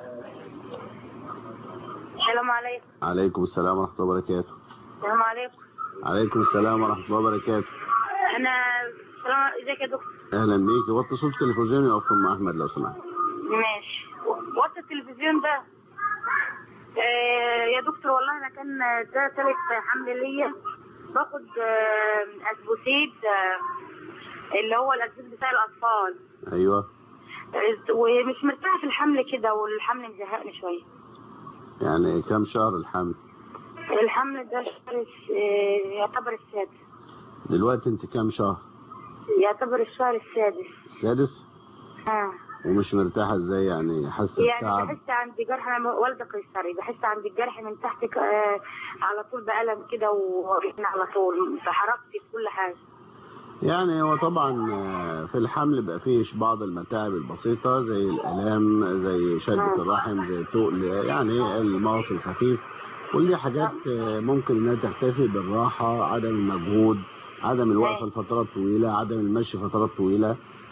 السلام عليكم عليكم السلام ورحمه الله وبركاته السلام عليكم عليكم السلام ورحمه الله وبركاته انا السلام ازيك يا دكتور اهلا بيك وطي صوت التلفزيون يا اخت ام احمد لو سمحت ماشي وقت التلفزيون ده آه يا دكتور والله انا كان ده ثالث حمل ليا باخد آه اسبوسيد آه اللي هو الاسبوس بتاع الاطفال ايوه آه، ومش مرتاحه في الحمل كده والحمل مزهقني شويه يعني كم شهر الحمل الحمل ده شهر الس- آه، يعتبر السادس دلوقتي انت كم شهر يعتبر الشهر السادس السادس اه ومش مرتاحه ازاي يعني حاسه يعني بتعب بحس عندي جرح انا والده قيصري بحس عندي الجرح من تحت ك- آه، على طول بألم كده ووجعني على طول في حركتي في كل حاجه يعني هو طبعا آه، في الحمل بقى فيه بعض المتاعب البسيطة زي الآلام زي شدة الرحم زي تقل يعني المغص الخفيف كل دي حاجات آه، ممكن انها تختفي بالراحة عدم المجهود عدم الوقفة لفترات طويلة عدم المشي فترات طويلة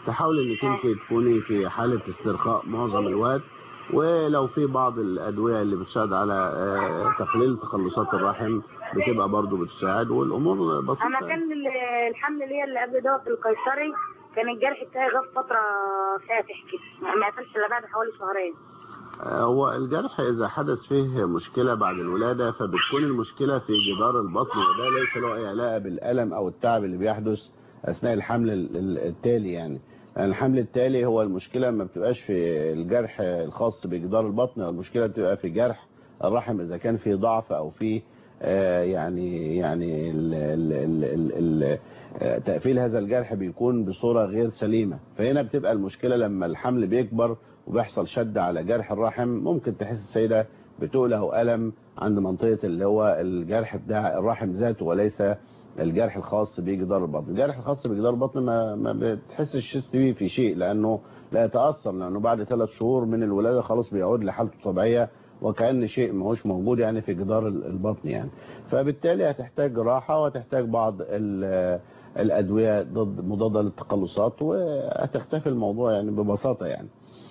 تحاولي انك انت تكوني في حالة استرخاء معظم الوقت ولو في بعض الادوية اللي بتساعد على آه، تقليل تخلصات الرحم بتبقى برضو بتساعد والامور انا بسيطة كان ال- الحمل ليا اللي قبل دوت القيصري كان الجرح بتاعي غاب فتره فاتح كده ما قفلش الا بعد حوالي شهرين هو الجرح إذا حدث فيه مشكلة بعد الولادة فبتكون المشكلة في جدار البطن وده ليس له أي علاقة بالألم أو التعب اللي بيحدث أثناء الحمل ال- ال- التالي يعني يعني الحمل التالي هو المشكلة ما بتبقاش في الجرح الخاص بجدار البطن المشكلة بتبقى في جرح الرحم إذا كان في ضعف أو في آه، يعني يعني ال ال ال ال ال آه، تقفيل هذا الجرح بيكون بصورة غير سليمة فهنا بتبقى المشكلة لما الحمل بيكبر وبيحصل شد على جرح الرحم ممكن تحس السيدة بتقله ألم عند منطقة اللي هو الجرح بتاع الرحم ذاته وليس الجرح الخاص بجدار البطن الجرح الخاص بجدار البطن ما, ما بتحسش فيه في شيء لأنه لا يتأثر لأنه بعد ثلاث شهور من الولادة خلاص بيعود لحالته الطبيعية وكأن شيء ما هوش موجود يعني في جدار البطن يعني فبالتالي هتحتاج جراحة وهتحتاج بعض ال- الأدوية ضد مضادة للتقلصات وهتختفي الموضوع يعني ببساطة يعني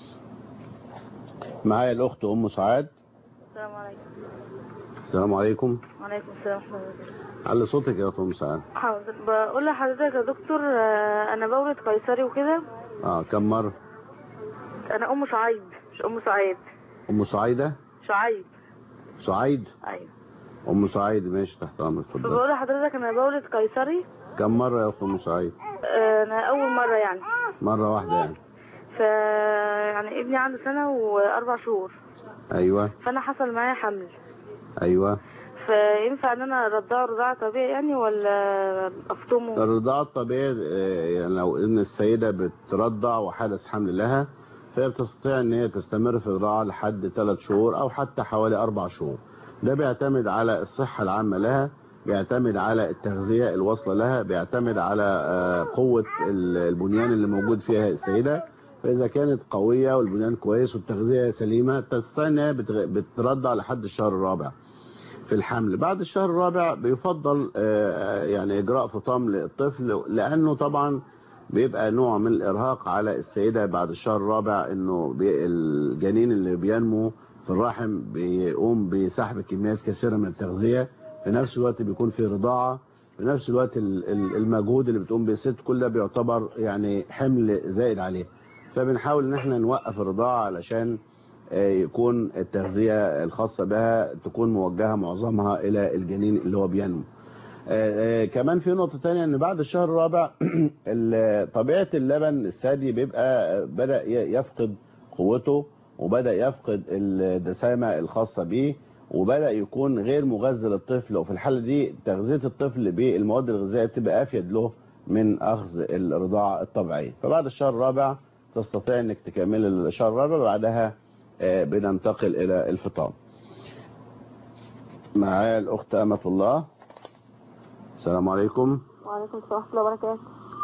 معايا الأخت أم سعاد السلام عليكم السلام عليكم وعليكم السلام ورحمة الله وبركاته على صوتك يا أخت أم سعاد حاضر بقول لحضرتك يا دكتور آه، أنا بولد قيصري وكده اه كم مرة أنا أم شعيب مش أم سعيد أم سعيدة شعيب سعيد أيوة أم سعيد ماشي تحت أمرك اتفضل فبقول لحضرتك أنا بولد قيصري كم مرة يا أخت أم سعيد آه، أنا أول مرة يعني مرة واحدة يعني ف يعني ابني عنده سنة وأربع شهور أيوة فأنا حصل معايا حمل أيوة فينفع إن أنا أرضعه رضاعة طبيعي يعني ولا أفطمه؟ الرضاعة الطبيعي آه، يعني لو ان السيدة بترضع وحدث حمل لها فهي بتستطيع ان هي تستمر في الرضاعة لحد ثلاث شهور او حتى حوالي اربع شهور ده بيعتمد على الصحة العامة لها بيعتمد على التغذية الواصلة لها بيعتمد على آه، قوة ال- البنيان اللي موجود فيها السيدة فإذا كانت قوية والبنيان كويس والتغذية سليمة تستطيع ان هي بتغ- بترضع لحد الشهر الرابع في الحمل بعد الشهر الرابع بيفضل آه، يعني إجراء فطام للطفل لأنه طبعا بيبقى نوع من الإرهاق على السيدة بعد الشهر الرابع إنه بي- الجنين اللي بينمو في الرحم بيقوم بسحب كميات كثيرة من التغذية في نفس الوقت بيكون في رضاعة في نفس الوقت ال- ال- المجهود اللي بتقوم به الست كل ده بيعتبر يعني حمل زائد عليه فبنحاول ان احنا نوقف الرضاعة علشان آه، يكون التغذية الخاصة بها تكون موجهة معظمها إلى الجنين اللي هو بينمو آه، آه، كمان في نقطة تانية ان بعد الشهر الرابع ال- طبيعة اللبن الثدي بيبقى آه، بدأ ي- يفقد قوته وبدأ يفقد الدسامة الخاصة به وبدأ يكون غير مغذي للطفل وفي الحالة دي تغذية الطفل بالمواد الغذائية بتبقى أفيد له من أخذ الرضاعة الطبيعية فبعد الشهر الرابع تستطيع انك تكمل الشهر الرابع بعدها آه، بننتقل إلى الفطام معايا الأخت أمة الله السلام عليكم وعليكم السلام ورحمة الله وبركاته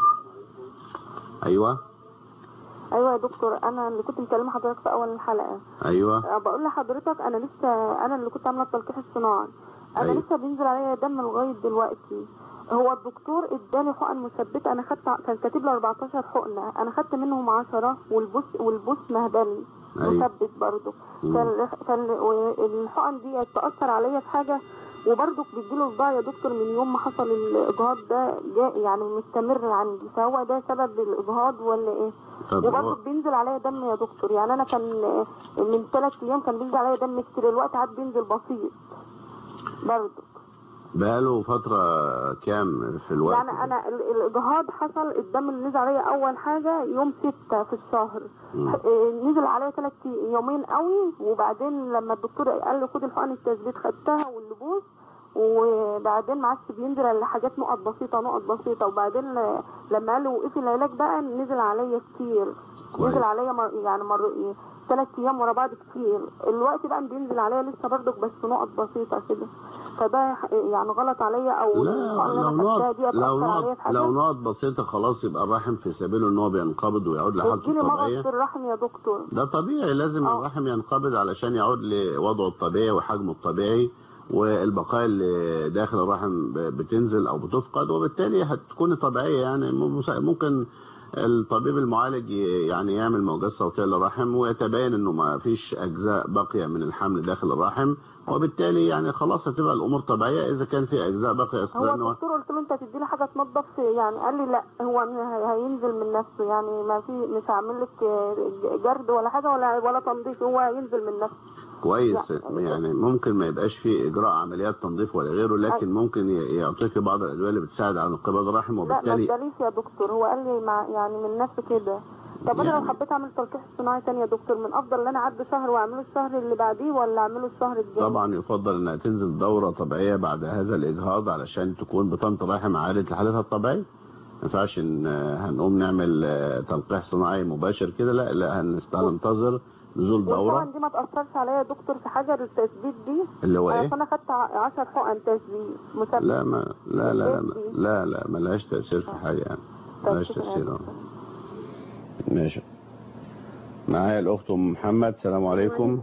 أيوة ايوه يا دكتور انا اللي كنت مكلمه حضرتك في اول الحلقه أيوة أه، بقول لحضرتك انا لسه انا اللي كنت عامله التلقيح الصناعي انا أيوة. لسه بينزل عليا دم لغايه دلوقتي هو الدكتور اداني حقن مثبته انا خدت كان كاتب لي 14 حقنه انا خدت منهم 10 والبوس والبوس مهبلي أيوة. مثبت برضه مم. كان كان الحقن دي تاثر عليا في حاجه وبرضه بيجيله صداع يا دكتور من يوم ما حصل الاجهاض ده جاء يعني مستمر عندي فهو ده سبب الاجهاض ولا ايه؟ طب هو- وبرضه بينزل عليا دم يا دكتور يعني انا كان من ثلاث ايام كان بينزل عليا دم كتير الوقت عاد بينزل بسيط برضه بقاله فترة كام في الوقت يعني انا ال- الاجهاض حصل الدم اللي نزل عليا اول حاجه يوم ستة في الشهر مم. إيه، نزل عليا ثلاث يومين قوي وبعدين لما الدكتور قال لي خد الحقن التثبيت خدتها واللبوس وبعدين ما عادش بينزل الا حاجات نقط بسيطه نقط بسيطه وبعدين ل- لما قال لي وقفي العلاج بقى نزل عليا كتير كويس. نزل عليا مر يعني مر ثلاث ايام ورا بعض كتير الوقت بقى بينزل عليا لسه برضك بس نقط بسيطه كده فده يعني غلط عليا او لا الحقن اللي لو أنا خدتها نقط دي لو هتأثر عليا نقط في حاجة؟ لو نقط بسيطة خلاص يبقى الرحم في سبيله ان هو بينقبض ويعود لحالته بتجيلي مرض الطبيعية في الرحم يا دكتور ده طبيعي لازم آه. الرحم ينقبض علشان يعود لوضعه الطبيعي وحجمه الطبيعي والبقايا اللي داخل الرحم ب- بتنزل او بتفقد وبالتالي هتكون طبيعية يعني مم- ممكن الطبيب المعالج ي- يعني يعمل موجات صوتية للرحم ويتبين انه ما فيش اجزاء باقية من الحمل داخل الرحم وبالتالي يعني خلاص هتبقى الامور طبيعية اذا كان في اجزاء باقية هو اصلا إنه- الدكتور قلت له انت هتدي لي حاجه تنظف يعني قال لي لا هو م- هي- هينزل من نفسه يعني ما في مش هعمل لك آه، جرد ولا حاجه ولا ولا تنظيف هو هينزل من نفسه كويس لا. يعني ممكن ما يبقاش في اجراء عمليات تنظيف ولا غيره لكن ممكن ي- يعطيك بعض الادويه اللي بتساعد على انقباض الرحم لا ما وبالتالي اداليش يا دكتور هو قال لي مع يعني من نفسه كده طب انا يعني- لو حبيت اعمل تلقيح صناعي تاني يا دكتور من افضل ان انا اعدي شهر واعمله الشهر اللي بعديه ولا اعمله الشهر الجاي طبعا يفضل انها تنزل دورة طبيعية بعد هذا الاجهاض علشان تكون بطانة الرحم عادت لحالتها الطبيعية ما ينفعش ان آه، هنقوم نعمل آه، تلقيح صناعي مباشر كده لا لا هنست- هننتظر نزول والحقن دورة دي ما تاثرش عليا يا دكتور في حاجه التثبيت دي اللي هو انا ايه أصل انا خدت 10 حقن تثبيت مثبت لا ما لا لا لا لا لا ملهاش تأثير في حاجة يعني ملهاش شكراً. تأثير آه. ماشي معايا الأخت أم محمد السلام عليكم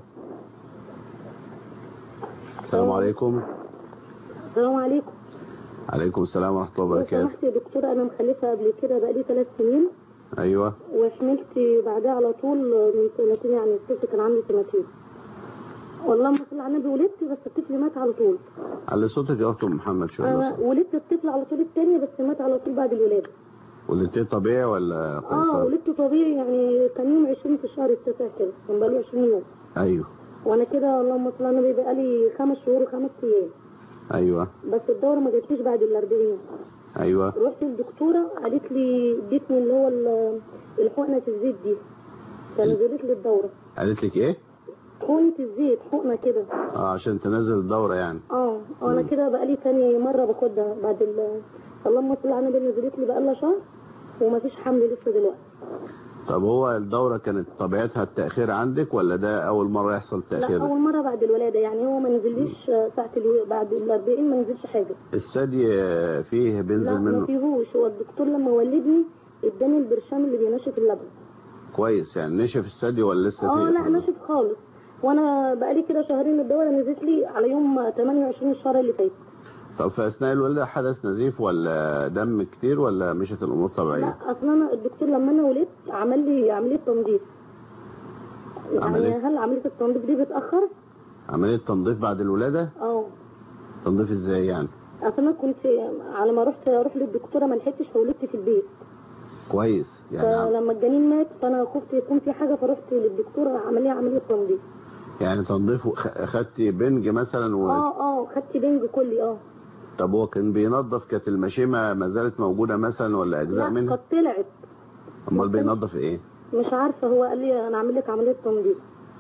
السلام عليكم السلام عليكم عليكم السلام ورحمة الله لو وبركاته سمحت يا دكتورة أنا مخلفة قبل كده بقالي ثلاث سنين أيوه وحملت بعدها على طول من سنتين يعني الطفل كان عنده سنتين والله ما صلى على النبي ولدت بس الطفل مات على طول على صوتك يا أخت أم محمد شوية أنا بس ولدت الطفل على طول التاني بس مات على طول بعد الولادة ولدتيه طبيعي ولا اه قيصر؟ ولدت طبيعي يعني كان يوم 20 في الشهر التاسع كده كان بقالي 20 يوم أيوه وانا كده اللهم صل على النبي بقالي خمس شهور وخمس ايام أيوه بس الدورة ما جاتليش بعد ال 40 أيوه رحت للدكتورة قالت لي ادتني اللي هو ال- الحقنة الزيت دي فنزلت لي الدورة قالت لك إيه؟ حقنة الزيت حقنة كده اه عشان تنزل الدورة يعني اه انا كده بقالي تاني مرة باخدها بعد ال اللهم صل على النبي نزلت لي بقالها شهر ومفيش حمل لسه دلوقتي طب هو الدورة كانت طبيعتها التأخير عندك ولا ده أول مرة يحصل لا تأخير؟ اول مرة بعد الولادة يعني هو ما نزليش ساعة الو... بعد ال 40 ما نزلش حاجة الثدي آه، فيه لا بينزل ما منه فيهوش هو الدكتور لما ولدني اداني البرشام اللي بينشف اللبن كويس يعني نشف الثدي ولا لسه اه فيه؟ لا نشف خالص وانا بقالي كده شهرين الدورة نزلت لي على يوم 28 الشهر اللي فات طب في أثناء الولادة حدث نزيف ولا دم كتير ولا مشت الأمور طبيعية؟ لا اصلا انا الدكتور لما انا ولدت عمل لي عمليه تنظيف يعني عملية؟ هل عمليه التنظيف دي بتاخر عملية تنظيف بعد الولادة؟ اه تنظيف ازاي يعني؟ اصل انا كنت على ما رحت اروح للدكتوره ما لحقتش فولدت في البيت كويس يعني عم- فلما الجنين مات فانا خفت يكون في حاجه فرحت للدكتوره عمليه عمليه تنظيف يعني تنظيف وخ- أخدتي بنج مثلا و... اه اه خدت بنج كلي اه طب هو كان بينظف كانت المشيمة ما زالت موجودة مثلا ولا أجزاء لا منها؟ قد طلعت أمال بينظف إيه؟ مش عارفه هو قال لي انا اعمل لك عمليه تنظيف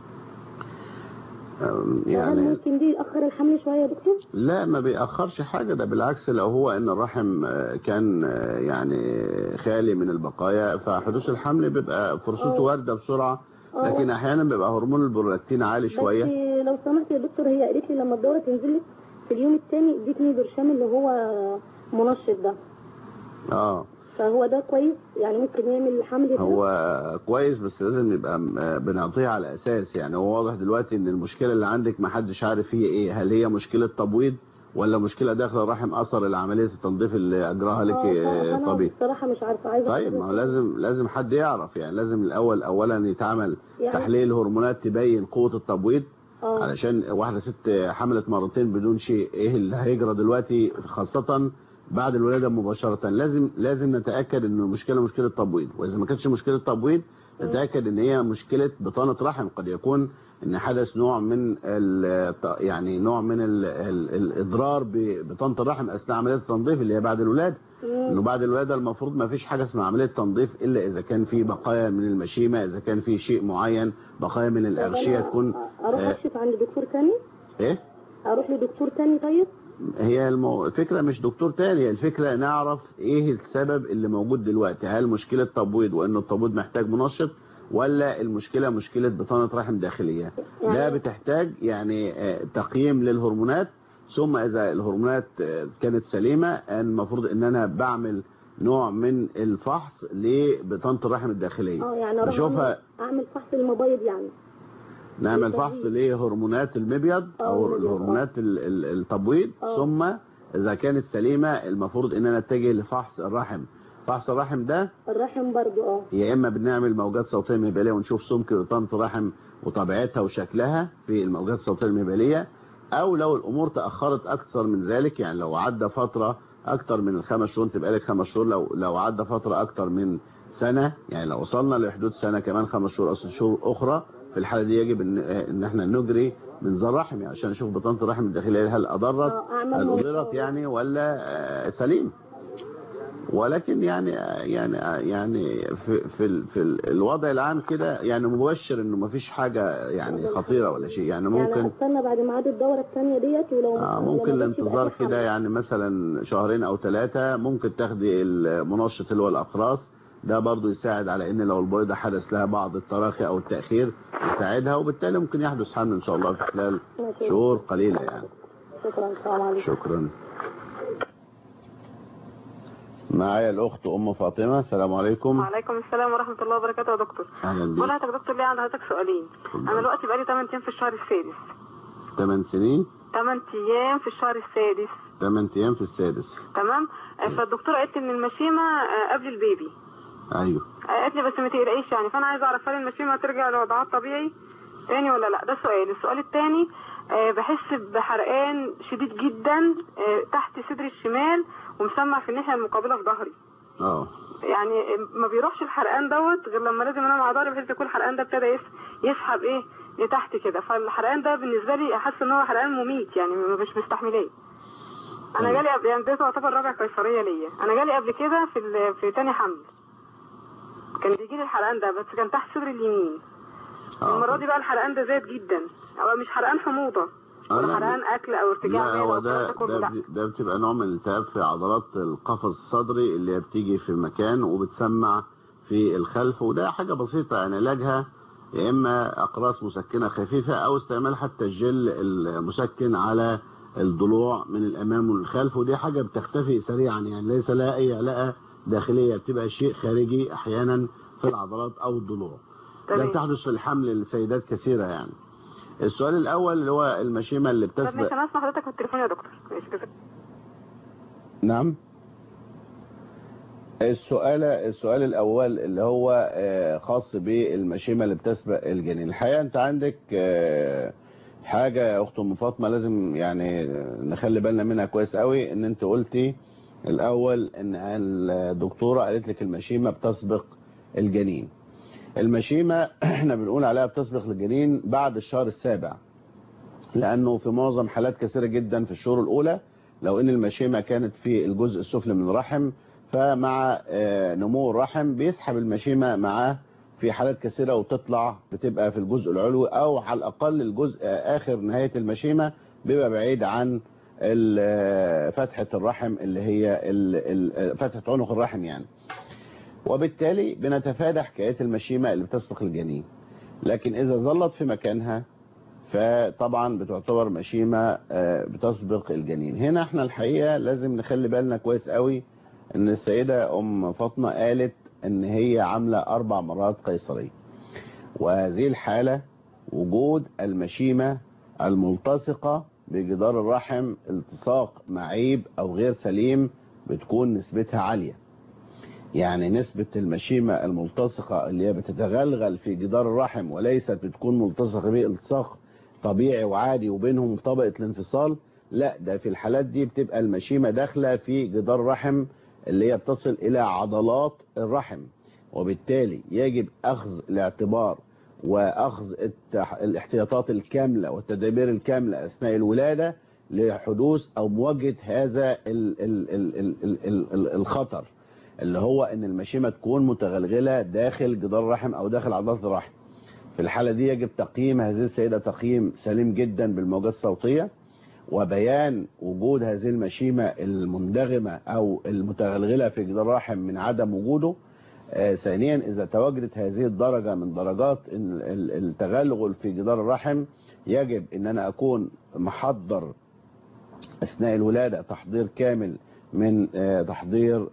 أم، هل يعني ممكن دي ياخر الحمل شويه يا دكتور لا ما بيأخرش حاجة ده بالعكس لو هو ان الرحم آه، كان آه، يعني خالي من البقايا فحدوث الحمل بيبقى فرصته آه. واردة بسرعة آه. لكن احيانا بيبقى هرمون البرولاكتين عالي بس شوية لو سمحت يا دكتور هي قالت لي لما الدوره تنزل لك في اليوم الثاني ادتني برشام اللي هو منشط ده اه فهو ده كويس يعني ممكن يعمل حمل ده هو كويس بس لازم نبقى م- بنعطيه على اساس يعني هو واضح دلوقتي ان المشكلة اللي عندك ما حدش عارف هي ايه هل هي مشكلة تبويض ولا مشكلة داخل الرحم اثر العملية التنظيف اللي اجراها لك آه، آه، فأنا طبيب بصراحه مش عارفه عايزه طيب ما هو لازم لازم حد يعرف يعني لازم الاول اولا يتعمل يعني- تحليل هرمونات تبين قوة التبويض اه علشان واحدة ست حملت مرتين بدون شيء ايه اللي هيجرى دلوقتي خاصة بعد الولادة مباشرة لازم لازم نتأكد ان المشكلة مشكلة تبويض واذا ما كانتش مشكلة تبويض نتأكد ان هي مشكلة بطانة رحم قد يكون ان حدث نوع من ال يعني نوع من ال ال الاضرار ببطانة الرحم اثناء عملية التنظيف اللي هي بعد الولادة انه بعد الولاده المفروض ما فيش حاجه اسمها عمليه تنظيف الا اذا كان في بقايا من المشيمه اذا كان في شيء معين بقايا من الاغشيه تكون اروح آه، اكشف عند دكتور تاني ايه اروح لدكتور تاني طيب هي المو... الفكره مش دكتور تاني هي الفكره نعرف ايه السبب اللي موجود دلوقتي هل مشكله تبويض وانه التبويض محتاج منشط ولا المشكله مشكله بطانه رحم داخليه ده يعني- بتحتاج يعني آه، تقييم للهرمونات ثم اذا الهرمونات آه، كانت سليمه المفروض ان انا بعمل نوع من الفحص لبطانه الرحم الداخليه اه يعني اروح بشوفها أعمل- اعمل فحص المبايض يعني نعمل للتبويض. فحص لهرمونات المبيض او المبيض، الهرمونات ال- ال- التبويض آه. ثم اذا كانت سليمه المفروض ان انا اتجه لفحص الرحم فحص الرحم ده الرحم برضو اه يا اما بنعمل موجات صوتيه مهبليه ونشوف سمك رطانه الرحم وطبيعتها وشكلها في الموجات الصوتيه المهبليه او لو الامور تاخرت اكثر من ذلك يعني لو عدى فتره اكثر من الخمس شهور تبقى لك خمس شهور لو لو عدى فتره اكثر من سنه يعني لو وصلنا لحدود سنه كمان خمس شهور او ست شهور اخرى في الحاله دي يجب ان ان احنا نجري منظار رحمي عشان نشوف بطانه الرحم الداخليه هل اضرت آه، أعمل هل موضوع. اضرت يعني ولا آه، سليم ولكن يعني يعني يعني في في ال- في ال- الوضع العام كده يعني مبشر انه ما فيش حاجه يعني خطيره ولا شيء يعني يعني ممكن استنى بعد ميعاد الدورة الثانية ديت ولو آه لو ممكن ما جاتش يبقى الانتظار في حل. كده يعني مثلا شهرين او ثلاثة ممكن تاخدي المنشط اللي هو الاقراص ده برضو يساعد على ان لو البيضة حدث لها بعض التراخي او التأخير يساعدها وبالتالي ممكن يحدث حمل ان شاء الله في خلال ماشي. شهور قليلة يعني شكرا السلام عليكم شكرا معايا الاخت ام فاطمة السلام عليكم وعليكم السلام ورحمة الله وبركاته يا دكتور اهلا بقول بيك لحضرتك يا دكتور ليه عند حضرتك سؤالين انا دلوقتي بقالي 8 ايام في الشهر السادس 8 سنين 8 ايام في الشهر السادس 8 ايام في السادس تمام آه، فالدكتوره قالت ان المشيمه آه، قبل البيبي ايوه آه، قالت لي بس ما تقلقيش يعني فانا عايزه اعرف هل المشيمه ترجع لوضعها الطبيعي تاني ولا لا ده سؤال السؤال التاني آه، بحس بحرقان شديد جدا آه، تحت صدري الشمال ومسمع في الناحيه المقابله في ظهري اه يعني ما بيروحش الحرقان دوت غير لما لازم انام على ظهري بحيث يكون الحرقان ده ابتدى يس- يسحب ايه لتحت كده فالحرقان ده بالنسبه لي حاسه ان هو حرقان مميت يعني مش مستحملاه انا جالي قبل يعني ده تعتبر رابع قيصريه ليا انا جالي قبل كده في ال- في تاني حمل كان بيجي لي الحرقان ده بس كان تحت صدري اليمين المره دي بقى الحرقان ده زاد جدا هو مش حرقان حموضه آه، ولا لا، حرقان اكل او ارتجاع لا معدة هو أو الكلام ده ده كله ده, لا بي- ده بتبقى نوع من الالتهاب في عضلات القفص الصدري اللي هي بتيجي في مكان وبتسمع في الخلف وده حاجة بسيطة يعني علاجها يا إما أقراص مسكنة خفيفة أو استعمال حتى الجل المسكن على الضلوع من الأمام والخلف ودي حاجة بتختفي سريعا يعني ليس لها أي علاقة داخلية بتبقى شيء خارجي أحيانا في العضلات أو الضلوع ده تمام. بتحدث في الحمل لسيدات كثيرة يعني السؤال الأول اللي هو المشيمة اللي طب بتسبق ماشي انا اسمع حضرتك في التليفون يا دكتور ماشي كده نعم السؤال السؤال الاول اللي هو آه، خاص بالمشيمه اللي بتسبق الجنين الحقيقه انت عندك آه، حاجه يا اخت ام فاطمه لازم يعني نخلي بالنا منها كويس قوي ان انت قلتي الاول ان الدكتوره قالت لك المشيمه بتسبق الجنين المشيمه احنا بنقول عليها بتسبق الجنين بعد الشهر السابع لانه في معظم حالات كثيره جدا في الشهور الاولى لو ان المشيمه كانت في الجزء السفلي من الرحم فمع آه، نمو الرحم بيسحب المشيمه معاه في حالات كثيره وتطلع بتبقى في الجزء العلوي او على الاقل الجزء آه، اخر نهايه المشيمه بيبقى بعيد عن ال- آه، فتحه الرحم اللي هي ال- ال- فتحه عنق الرحم يعني وبالتالي بنتفادى حكايه المشيمه اللي بتسبق الجنين لكن اذا ظلت في مكانها فطبعا بتعتبر مشيمة آه، بتسبق الجنين هنا احنا الحقيقة لازم نخلي بالنا كويس قوي ان السيدة ام فاطمة قالت ان هي عاملة اربع مرات قيصرية وهذه الحالة وجود المشيمة الملتصقة بجدار الرحم التصاق معيب او غير سليم بتكون نسبتها عالية يعني نسبة المشيمة الملتصقة اللي هي بتتغلغل في جدار الرحم وليست بتكون ملتصقة به التصاق طبيعي وعادي وبينهم طبقة الانفصال لا ده في الحالات دي بتبقى المشيمة داخلة في جدار الرحم اللي هي بتصل إلى عضلات الرحم وبالتالي يجب أخذ الاعتبار وأخذ التح- الاحتياطات الكاملة والتدابير الكاملة أثناء الولادة لحدوث أو مواجهة هذا ال ال ال ال ال ال ال الخطر اللي هو ان المشيمة تكون متغلغلة داخل جدار الرحم او داخل عضلات الرحم في الحالة دي يجب تقييم هذه السيدة تقييم سليم جدا بالموجات الصوتية وبيان وجود هذه المشيمة المندغمة او المتغلغلة في جدار الرحم من عدم وجوده آه، ثانيا اذا تواجدت هذه الدرجة من درجات ال- ال- التغلغل في جدار الرحم يجب ان انا اكون محضر اثناء الولادة تحضير كامل من آه، تحضير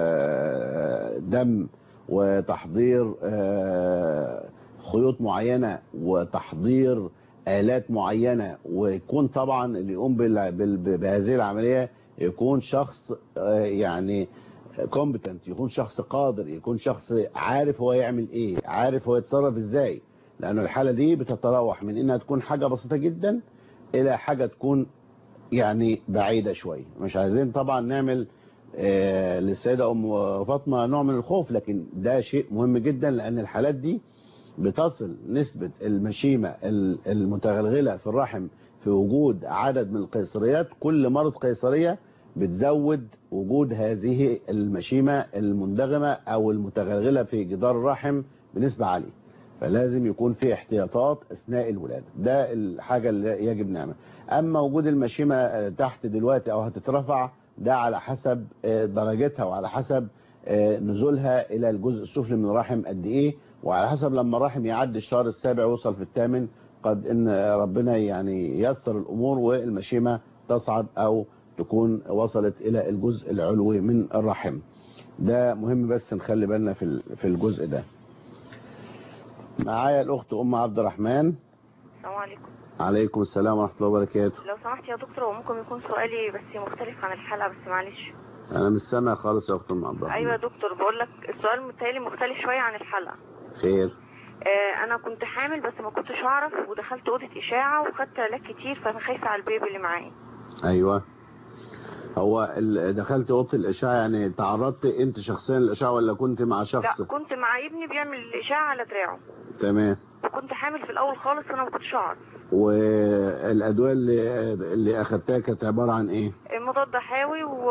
آه، دم وتحضير آه، خيوط معينة وتحضير آلات معينة ويكون طبعا اللي يقوم بال- بال- بهذه العملية يكون شخص آه، يعني كومبتنت يكون شخص قادر يكون شخص عارف هو يعمل ايه عارف هو يتصرف ازاي لأن الحالة دي بتتراوح من انها تكون حاجة بسيطة جدا الى حاجة تكون يعني بعيدة شوية مش عايزين طبعا نعمل آه للسيدة ام فاطمة نوع من الخوف لكن ده شيء مهم جدا لان الحالات دي بتصل نسبة المشيمة المتغلغلة في الرحم في وجود عدد من القيصريات كل مرض قيصرية بتزود وجود هذه المشيمة المندغمة او المتغلغلة في جدار الرحم بنسبة عالية فلازم يكون في احتياطات اثناء الولادة ده الحاجة اللي يجب نعمل اما وجود المشيمة تحت دلوقتي او هتترفع ده على حسب درجتها وعلى حسب نزولها الى الجزء السفلي من الرحم قد ايه وعلى حسب لما الرحم يعدي الشهر السابع ويوصل في الثامن قد ان ربنا يعني ييسر الامور والمشيمة تصعد او تكون وصلت الى الجزء العلوي من الرحم ده مهم بس نخلي بالنا في في الجزء ده معايا الاخت ام عبد الرحمن السلام عليكم عليكم السلام ورحمه الله وبركاته لو سمحت يا دكتور هو ممكن يكون سؤالي بس مختلف عن الحلقه بس معلش انا مش سامع خالص يا اخت ام عبد الرحمن ايوه يا دكتور بقول لك السؤال متهيألي مختلف شويه عن الحلقه خير آه انا كنت حامل بس ما كنتش اعرف ودخلت اوضه اشاعه وخدت علاج كتير فانا خايفه على البيبي اللي معايا ايوه هو دخلت اوضه الاشعه يعني تعرضت انت شخصيا للاشعه ولا كنت مع شخص لا كنت مع ابني بيعمل اشاعه على دراعه تمام وكنت حامل في الاول خالص وانا ما كنتش اعرف والادويه اللي اللي اخدتها كانت عباره عن ايه مضاد حيوي و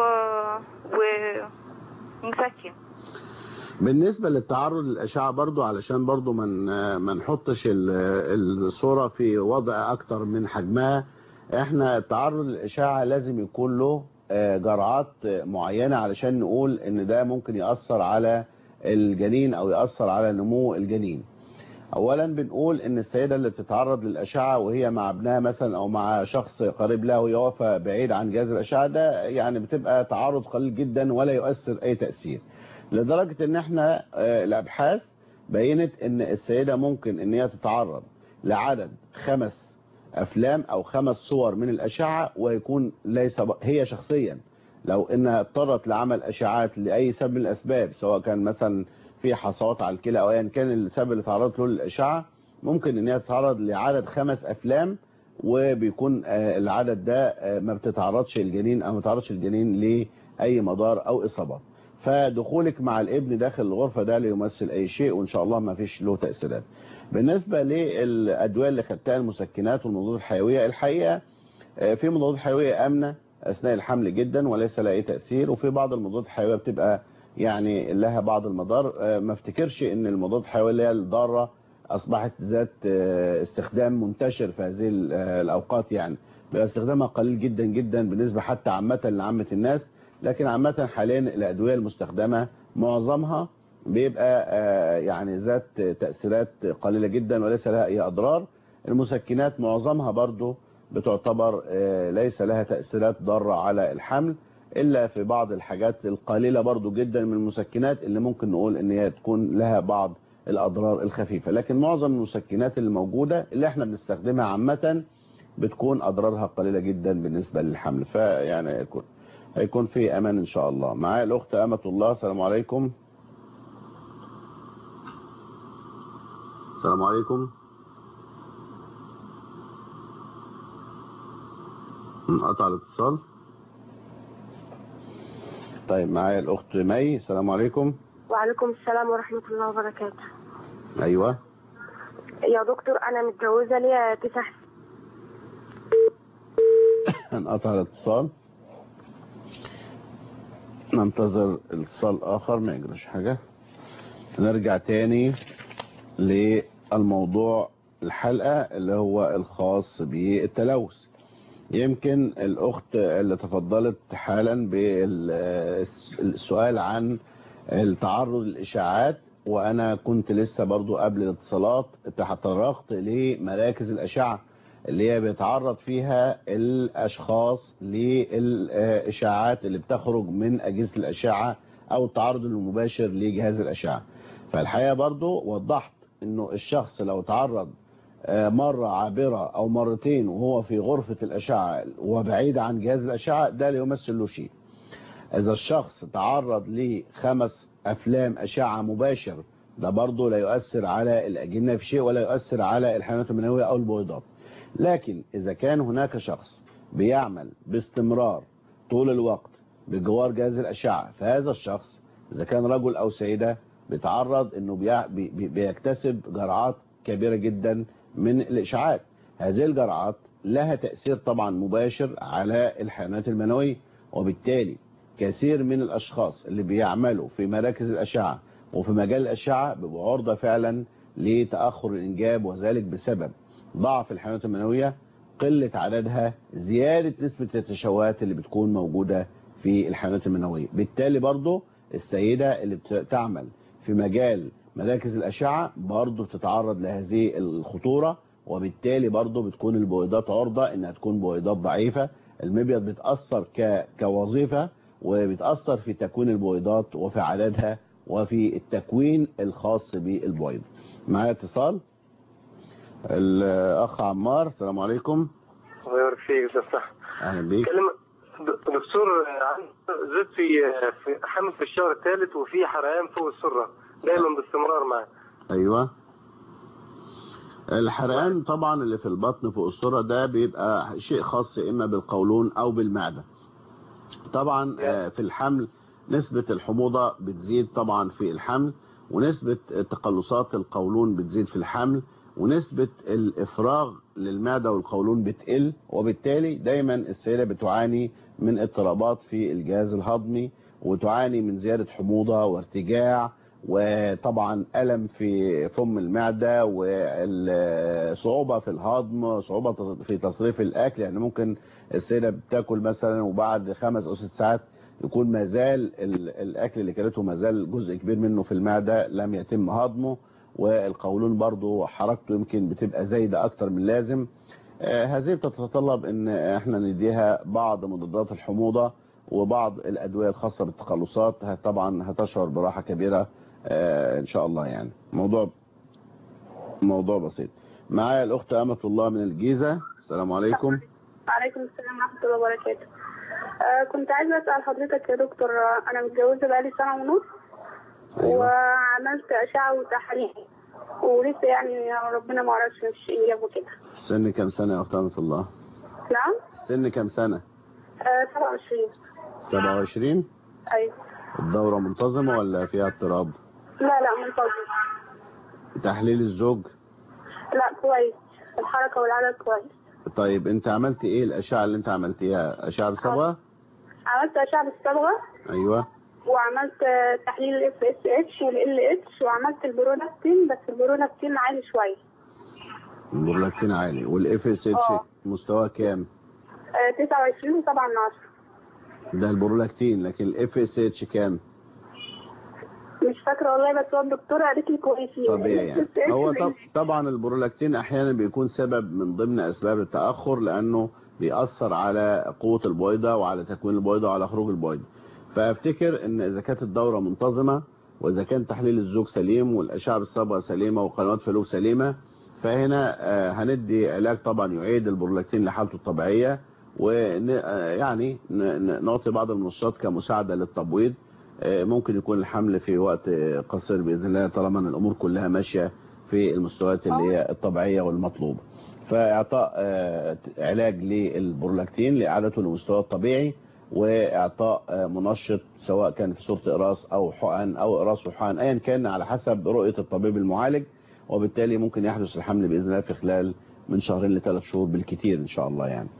ومسكن بالنسبه للتعرض للاشعه برضو علشان برضو من ما نحطش الصوره في وضع اكتر من حجمها احنا التعرض للاشعه لازم يكون له جرعات معينة علشان نقول ان ده ممكن يأثر على الجنين او يأثر على نمو الجنين اولا بنقول ان السيدة اللي بتتعرض للاشعة وهي مع ابنها مثلا او مع شخص قريب لها ويوفى بعيد عن جهاز الاشعة ده يعني بتبقى تعرض قليل جدا ولا يؤثر اي تأثير لدرجة ان احنا الابحاث بينت ان السيدة ممكن ان هي تتعرض لعدد خمس افلام او خمس صور من الاشعة ويكون ليس هي شخصيا لو انها اضطرت لعمل اشعاعات لاي سبب من الاسباب سواء كان مثلا في حصوات على الكلى او ايا كان السبب اللي تعرضت له للاشعه ممكن ان هي تتعرض لعدد خمس افلام وبيكون العدد ده ما بتتعرضش الجنين او ما بتتعرضش الجنين لاي مضار او اصابات فدخولك مع الابن داخل الغرفه ده لا يمثل اي شيء وان شاء الله ما فيش له تاثيرات بالنسبه للادويه اللي خدتها المسكنات والمضادات الحيويه الحقيقه في مضادات حيويه امنه اثناء الحمل جدا وليس لها اي تاثير وفي بعض المضادات الحيويه بتبقى يعني لها بعض المضار ما افتكرش ان المضادات الحيويه اللي هي الضاره اصبحت ذات استخدام منتشر في هذه الاوقات يعني بقى استخدامها قليل جدا جدا بالنسبه حتى عامه لعامه الناس لكن عامه حاليا الادويه المستخدمه معظمها بيبقى يعني ذات تاثيرات قليله جدا وليس لها اي اضرار المسكنات معظمها برضو بتعتبر ليس لها تاثيرات ضاره على الحمل الا في بعض الحاجات القليلة برضو جدا من المسكنات اللي ممكن نقول ان هي تكون لها بعض الاضرار الخفيفة لكن معظم المسكنات اللي موجودة اللي احنا بنستخدمها عامة بتكون اضرارها قليلة جدا بالنسبة للحمل فيعني هيكون هيكون في امان ان شاء الله معايا الاخت امة الله السلام عليكم السلام عليكم قطع الاتصال طيب معايا الاخت مي السلام عليكم وعليكم السلام ورحمة الله وبركاته ايوه يا دكتور انا متجوزة ليا تسع انقطع الاتصال ننتظر اتصال اخر ما يجرش حاجة نرجع تاني للموضوع الحلقة اللي هو الخاص بالتلوث يمكن الأخت اللي تفضلت حالا بالسؤال عن التعرض للإشاعات وأنا كنت لسه برضو قبل الاتصالات تطرقت لمراكز الأشعة اللي هي بيتعرض فيها الأشخاص للإشاعات اللي بتخرج من أجهزة الأشعة أو التعرض المباشر لجهاز الأشعة فالحقيقة برضو وضحت أنه الشخص لو تعرض مرة عابرة او مرتين وهو في غرفة الاشعة وبعيد عن جهاز الاشعة ده لا يمثل له شيء إذا الشخص تعرض لخمس أفلام أشعة مباشر ده برضه لا يؤثر على الأجنة في شيء ولا يؤثر على الحيوانات المنوية أو البويضات لكن إذا كان هناك شخص بيعمل باستمرار طول الوقت بجوار جهاز الأشعة فهذا الشخص إذا كان رجل أو سيدة بيتعرض أنه بيع- بي- بي- بيكتسب جرعات كبيرة جدا من الإشعاعات هذه الجرعات لها تأثير طبعا مباشر على الحيوانات المنوية وبالتالي كثير من الأشخاص اللي بيعملوا في مراكز الأشعة وفي مجال الأشعة بيبقوا عرضة فعلا لتأخر الإنجاب وذلك بسبب ضعف الحيوانات المنوية قلة عددها زيادة نسبة التشوهات اللي بتكون موجودة في الحيوانات المنوية بالتالي برضو السيدة اللي بتعمل في مجال مراكز الأشعة برضو بتتعرض لهذه الخطورة وبالتالي برضو بتكون البويضات عرضة انها تكون بويضات ضعيفة المبيض بتأثر ك... كوظيفة وبتأثر في تكوين البويضات وفي عددها وفي التكوين الخاص بالبويض معايا اتصال الأخ عمار السلام عليكم الله يبارك فيك استاذ صح أهلا بيك كلم دكتور عن زدت في في حمل في الشهر الثالث وفي حرقان فوق السره دايما باستمرار معاه ايوه الحرقان طبعا اللي في البطن فوق السرة ده بيبقى شيء خاص اما بالقولون او بالمعدة طبعا آه، في الحمل نسبة الحموضة بتزيد طبعا في الحمل ونسبة تقلصات القولون بتزيد في الحمل ونسبة الافراغ للمعدة والقولون بتقل وبالتالي دايما السيدة بتعاني من اضطرابات في الجهاز الهضمي وتعاني من زيادة حموضة وارتجاع وطبعا ألم في فم المعدة وصعوبة في الهضم صعوبة في تصريف الأكل يعني ممكن السيدة بتاكل مثلا وبعد خمس أو ست ساعات يكون ما زال ال- الأكل اللي كلته ما زال جزء كبير منه في المعدة لم يتم هضمه والقولون برضو حركته يمكن بتبقى زايدة أكتر من اللازم آه، هذه بتتطلب ان احنا نديها بعض مضادات الحموضة وبعض الادوية الخاصة بالتقلصات ه- طبعا هتشعر براحة كبيرة آه، ان شاء الله يعني موضوع موضوع بسيط معايا الاخت امة الله من الجيزة السلام عليكم وعليكم السلام ورحمة الله وبركاته آه كنت عايزة أسأل حضرتك يا دكتور آه، أنا متجوزة بقالي سنة ونص وعملت أشعة وتحاليل ولسه يعني ربنا ما عرفش مفيش إنجاب وكده السن كم سنة يا اخت امة الله نعم السن كم سنة آه 27 27 أيوة الدورة منتظمة ولا فيها اضطراب لا لا منتظم تحليل الزوج لا كويس الحركة والعدد كويس طيب انت عملت ايه الاشعة اللي انت عملتيها اشعة بصبغة عملت أشعة بالصبغة ايوه وعملت آه، تحليل الاف اس اتش والال اتش وعملت البرولاكتين بس البرولاكتين عالي شوية البرولاكتين عالي والاف اس اتش اه. مستواه كام آه 29 و7 من 10 ده البرولاكتين لكن الاف اس اتش كام مش فاكرة والله بس هو الدكتورة قالت لي كويسين طبيعي يعني ال هو SS طب طبعا البرولاكتين احيانا بيكون سبب من ضمن اسباب التاخر لانه بيأثر على قوة البويضة وعلى تكوين البويضة وعلى خروج البويضة فافتكر ان اذا كانت الدورة منتظمة واذا كان تحليل الزوج سليم والاشعة بالصبغة سليمة وقنوات فلوك سليمة فهنا آه، هندي علاج طبعا يعيد البرولاكتين لحالته الطبيعية ويعني نعطي بعض المنشطات كمساعدة للتبويض آه، ممكن يكون الحمل في وقت آه، قصير بإذن الله طالما ان الأمور كلها ماشية في المستويات اللي هي الطبيعية والمطلوبة فإعطاء آه، علاج للبرولاكتين لإعادته لمستواه الطبيعي وإعطاء آه، منشط سواء كان في صورة إقراص أو حقن أو إقراص وحقن أيا كان على حسب رؤية الطبيب المعالج وبالتالي ممكن يحدث الحمل بإذن الله في خلال من شهرين لثلاث شهور بالكتير إن شاء الله يعني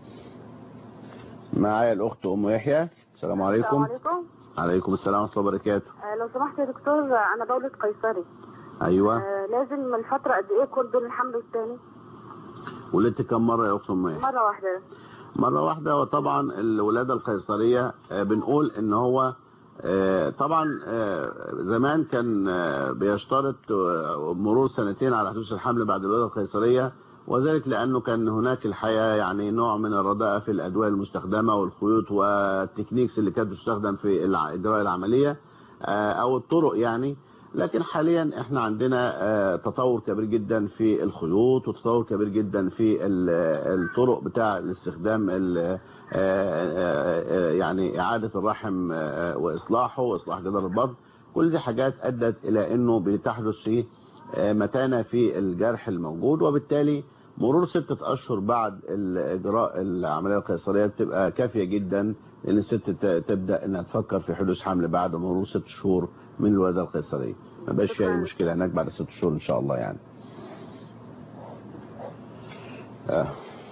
معايا الأخت أم يحيى السلام عليكم السلام عليكم عليكم السلام ورحمة الله وبركاته آه، لو سمحت يا دكتور آه، انا دولة قيصري أيوة آه، لازم من فترة قد ايه كل دول الحمل الثاني ولدت كم مرة يا أخت أم يحيى مرة واحدة مرة واحدة وطبعا الولادة القيصرية آه، بنقول ان هو آه، طبعا آه، زمان كان آه، بيشترط آه، مرور سنتين على حدوث الحمل بعد الولادة القيصرية وذلك لأنه كان هناك الحقيقة يعني نوع من الرداءة في الأدوية المستخدمة والخيوط والتكنيكس اللي كانت بتستخدم في الع- إجراء العملية آه، أو الطرق يعني لكن حاليا احنا عندنا آه، تطور كبير جدا في الخيوط وتطور كبير جدا في ال- الطرق بتاع الاستخدام ال- آه، آه، آه، يعني إعادة الرحم آه، وإصلاحه وإصلاح جدار البطن كل دي حاجات أدت إلى أنه بتحدث في آه، متانة في الجرح الموجود وبالتالي مرور ستة أشهر بعد الإجراء العملية القيصرية بتبقى كافية جدا لأن الست ت- تبدأ أنها تفكر في حدوث حمل بعد مرور ست شهور من الولادة القيصرية ما بقاش في أي مشكلة هناك بعد ست شهور إن شاء الله يعني آه.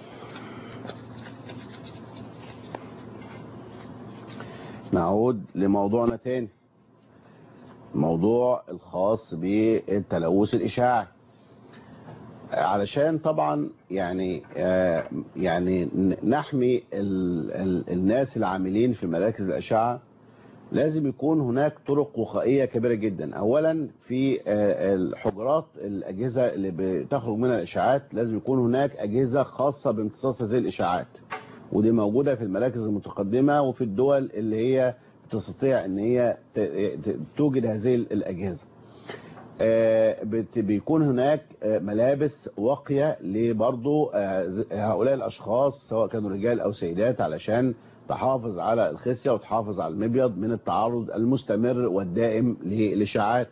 نعود لموضوعنا تاني موضوع الخاص بالتلوث الإشاعي علشان طبعا يعني آه، يعني ن- نحمي ال ال الناس العاملين في مراكز الأشعة لازم يكون هناك طرق وقائية كبيرة جدا أولا في آه، الحجرات الأجهزة اللي بتخرج منها الإشاعات لازم يكون هناك أجهزة خاصة بامتصاص هذه الإشاعات ودي موجودة في المراكز المتقدمة وفي الدول اللي هي تستطيع ان هي ت- ت- توجد هذه الأجهزة آه، بت- بيكون هناك آه، ملابس واقية لبرضو آه، ز- هؤلاء الأشخاص سواء كانوا رجال أو سيدات علشان تحافظ على الخصية وتحافظ على المبيض من التعرض المستمر والدائم للإشاعات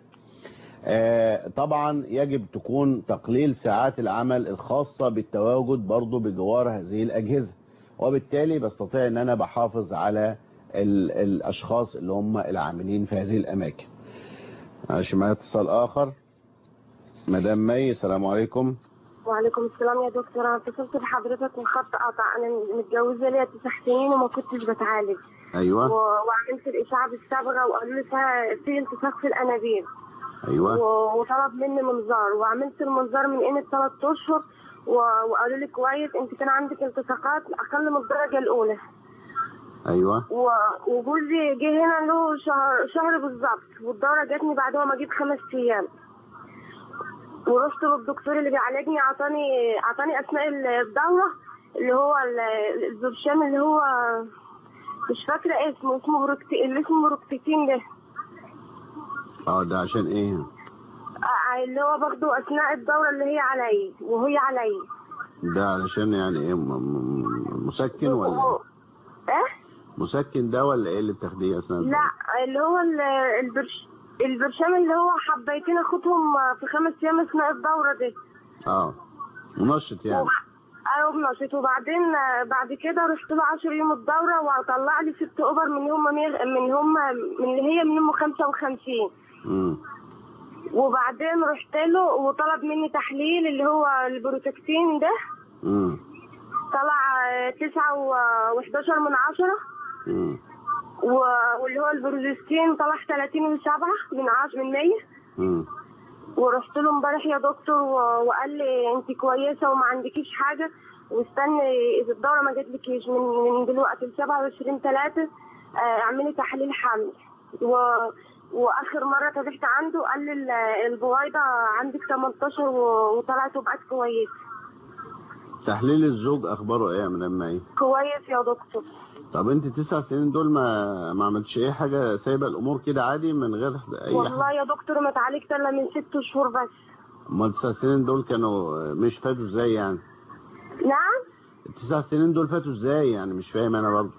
آه، طبعا يجب تكون تقليل ساعات العمل الخاصة بالتواجد برضو بجوار هذه الأجهزة وبالتالي بستطيع ان انا بحافظ على ال- الاشخاص اللي هم العاملين في هذه الاماكن معلش معايا اتصال اخر مدام مي السلام عليكم وعليكم السلام يا دكتور انا اتصلت بحضرتك والخط قطع انا متجوزه ليا تسع سنين وما كنتش بتعالج ايوه و... وعملت الاشعه بالصبغه وقالوا لي فيها في التصاق في الانابيب ايوه و... وطلب مني منظار وعملت المنظار من قيمه ثلاث اشهر و... وقالوا لي كويس انت كان عندك التصاقات اقل من الدرجه الاولى ايوه و... وجوزي جه هنا له شهر شهر بالظبط والدوره جاتني بعدها ما جيت خمس ايام ورحت للدكتور اللي بيعالجني اعطاني اعطاني اثناء الدوره اللي هو ال- البرشام اللي هو مش فاكره اسمه اسمه بروكتي اللي اسمه بروكتيتين ده اه ده عشان ايه آه، اللي هو باخده اثناء الدوره اللي هي علي وهي علي ده علشان يعني ايه م- م- مسكن ولا ايه مسكن ده ولا ايه اللي بتاخديه اثناء الدورة؟ لا اللي هو ال- البرش البرشام اللي هو حبيتين اخدهم في خمس ايام اثناء الدوره دي اه منشط يعني ايوه بنشيط وبعدين آه، بعد كده رحت له 10 يوم الدوره وطلع لي ست اوبر من هم من هم من اللي هي من هم 55 امم وبعدين رحت له وطلب مني تحليل اللي هو البروتكتين ده امم طلع آه، تسعة و11 من عشرة امم و- واللي هو البروزستين طلع 30 وسبعة من عشرة من 100 امم ورحت له امبارح يا دكتور و- وقال لي انت كويسه وما عندكيش حاجه واستني اذا الدوره ما جاتلكيش من من دلوقتي ل 27 3 اعملي تحليل حمل و واخر مره تابعت عنده قال لي ال- البويضه عندك 18 و- وطلعت وبقت كويسه تحليل الزوج اخباره ايه يا مدام مي كويس يا دكتور طب انت تسع سنين دول ما ما عملتش اي حاجه سايبه الامور كده عادي من غير اي حاجه والله يا دكتور ما اتعالجت الا من ست شهور بس امال التسع سنين دول كانوا مش فاتوا ازاي يعني نعم التسع سنين دول فاتوا ازاي يعني مش فاهم انا برضه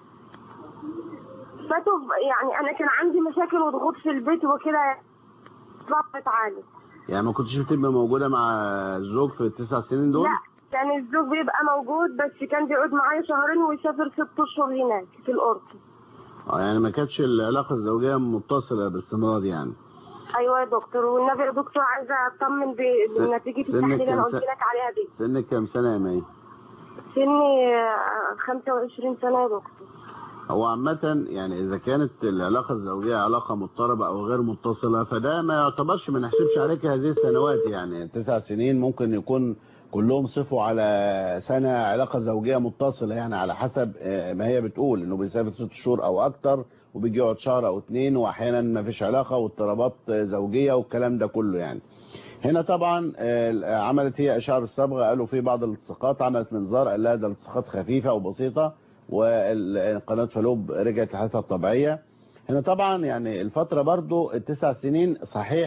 فاتوا يعني انا كان عندي مشاكل وضغوط في البيت وكده ضغط اتعالج يعني ما كنتش بتبقى موجوده مع الزوج في التسع سنين دول لا كان الزوج بيبقى موجود بس كان بيقعد معايا شهرين ويسافر ست اشهر هناك في الاردن اه يعني ما كانتش العلاقه الزوجيه متصله باستمرار يعني ايوه يا دكتور والنبي يا دكتور عايزه اطمن ب- س- بنتيجه سنك التحليل اللي كام انا قلت سنة؟ لك عليها دي سنك كام سنه يا مي سني آه، 25 سنه يا دكتور هو عامة يعني إذا كانت العلاقة الزوجية علاقة مضطربة أو غير متصلة فده ما يعتبرش ما نحسبش عليك هذه السنوات يعني تسع سنين ممكن يكون كلهم صفوا على سنة علاقة زوجية متصلة يعني على حسب آه، ما هي بتقول إنه بيسافر ست شهور أو أكتر وبيجي يقعد شهر أو اتنين وأحيانا ما فيش علاقة واضطرابات آه، زوجية والكلام ده كله يعني هنا طبعا آه، عملت هي اشعه بالصبغه قالوا في بعض الالتصاقات عملت منظار قال لها ده التصاقات خفيفه وبسيطه والقناه فالوب رجعت لحالتها الطبيعيه هنا طبعا يعني الفتره برضو التسع سنين صحيح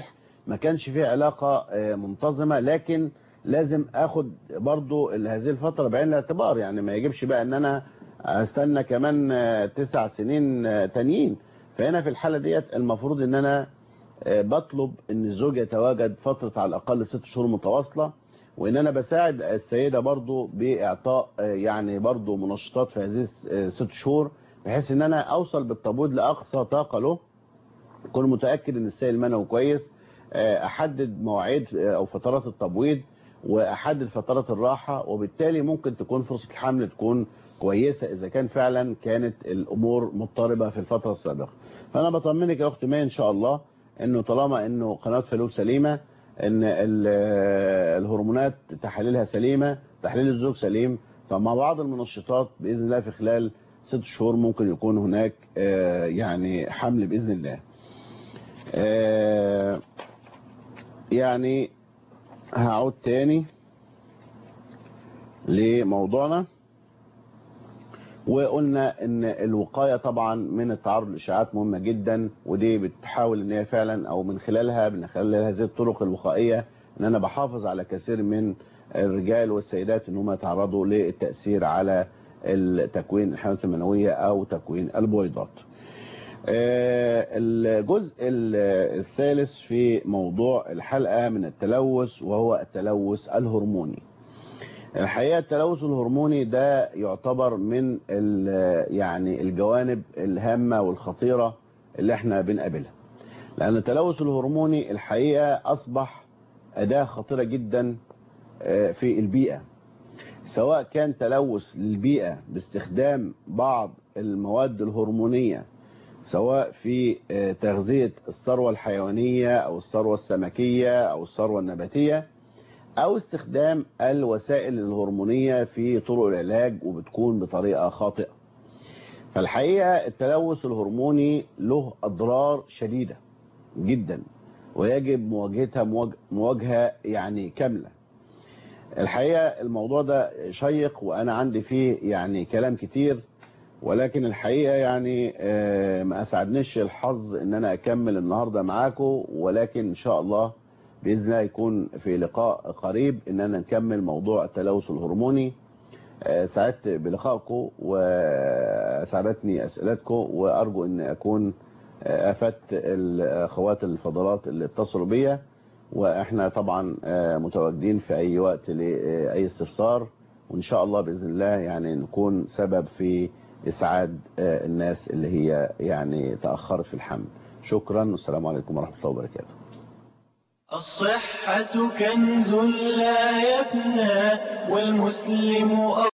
ما كانش فيه علاقة آه، منتظمة لكن لازم اخد برضو ال- هذه الفترة بعين الاعتبار يعني ما يجبش بقى ان انا استنى كمان آه، تسع سنين آه، تانيين فهنا في الحالة ديت المفروض ان انا آه، بطلب ان الزوج يتواجد فترة على الاقل ست شهور متواصلة وان انا بساعد السيدة برضو باعطاء آه، يعني برضو منشطات في هذه الس- آه، ست شهور بحيث ان انا اوصل بالتبويض لاقصى طاقة له اكون متاكد ان السائل المنوي كويس آه، احدد مواعيد آه، او فترات التبويض واحدد فترات الراحه وبالتالي ممكن تكون فرصه الحمل تكون كويسه اذا كان فعلا كانت الامور مضطربه في الفتره السابقه فانا بطمنك يا اخت مي ان شاء الله انه طالما انه قناه فالوب سليمه ان ال- آه، الهرمونات تحاليلها سليمه تحليل الزوج سليم فمع بعض المنشطات باذن الله في خلال ست شهور ممكن يكون هناك آه، يعني حمل باذن الله آه، يعني هعود تاني لموضوعنا وقلنا ان الوقاية طبعا من التعرض للاشاعات مهمة جدا ودي بتحاول ان هي فعلا او من خلالها من خلال هذه الطرق الوقائية ان انا بحافظ على كثير من الرجال والسيدات ان هم يتعرضوا للتأثير على التكوين الحيوانات المنوية او تكوين البويضات آه، الجزء ال- الثالث في موضوع الحلقة من التلوث وهو التلوث الهرموني الحقيقة التلوث الهرموني ده يعتبر من ال- يعني الجوانب الهامة والخطيرة اللي احنا بنقابلها لأن التلوث الهرموني الحقيقة أصبح أداة خطيرة جدا آه، في البيئة سواء كان تلوث للبيئة باستخدام بعض المواد الهرمونية سواء في آه، تغذية الثروة الحيوانية أو الثروة السمكية أو الثروة النباتية أو استخدام الوسائل الهرمونية في طرق العلاج وبتكون بطريقة خاطئة فالحقيقة التلوث الهرموني له أضرار شديدة جدا ويجب مواجهتها مواج- مواجهة يعني كاملة الحقيقة الموضوع ده شيق وأنا عندي فيه يعني كلام كتير ولكن الحقيقة يعني آه، ما أسعدنيش الحظ إن أنا أكمل النهاردة معاكم ولكن إن شاء الله بإذن الله يكون في لقاء قريب إن أنا نكمل موضوع التلوث الهرموني آه، سعدت بلقائكم وأسعدتني أسئلتكم وأرجو أن أكون آه، أفدت الأخوات الفضلات اللي اتصلوا بيا وإحنا طبعا آه، متواجدين في أي وقت لأي استفسار وإن شاء الله بإذن الله يعني نكون سبب في إسعاد آه، الناس اللي هي يعني تأخرت في الحمل شكرا والسلام عليكم ورحمة الله وبركاته الصحة كنز لا يفنى والمسلم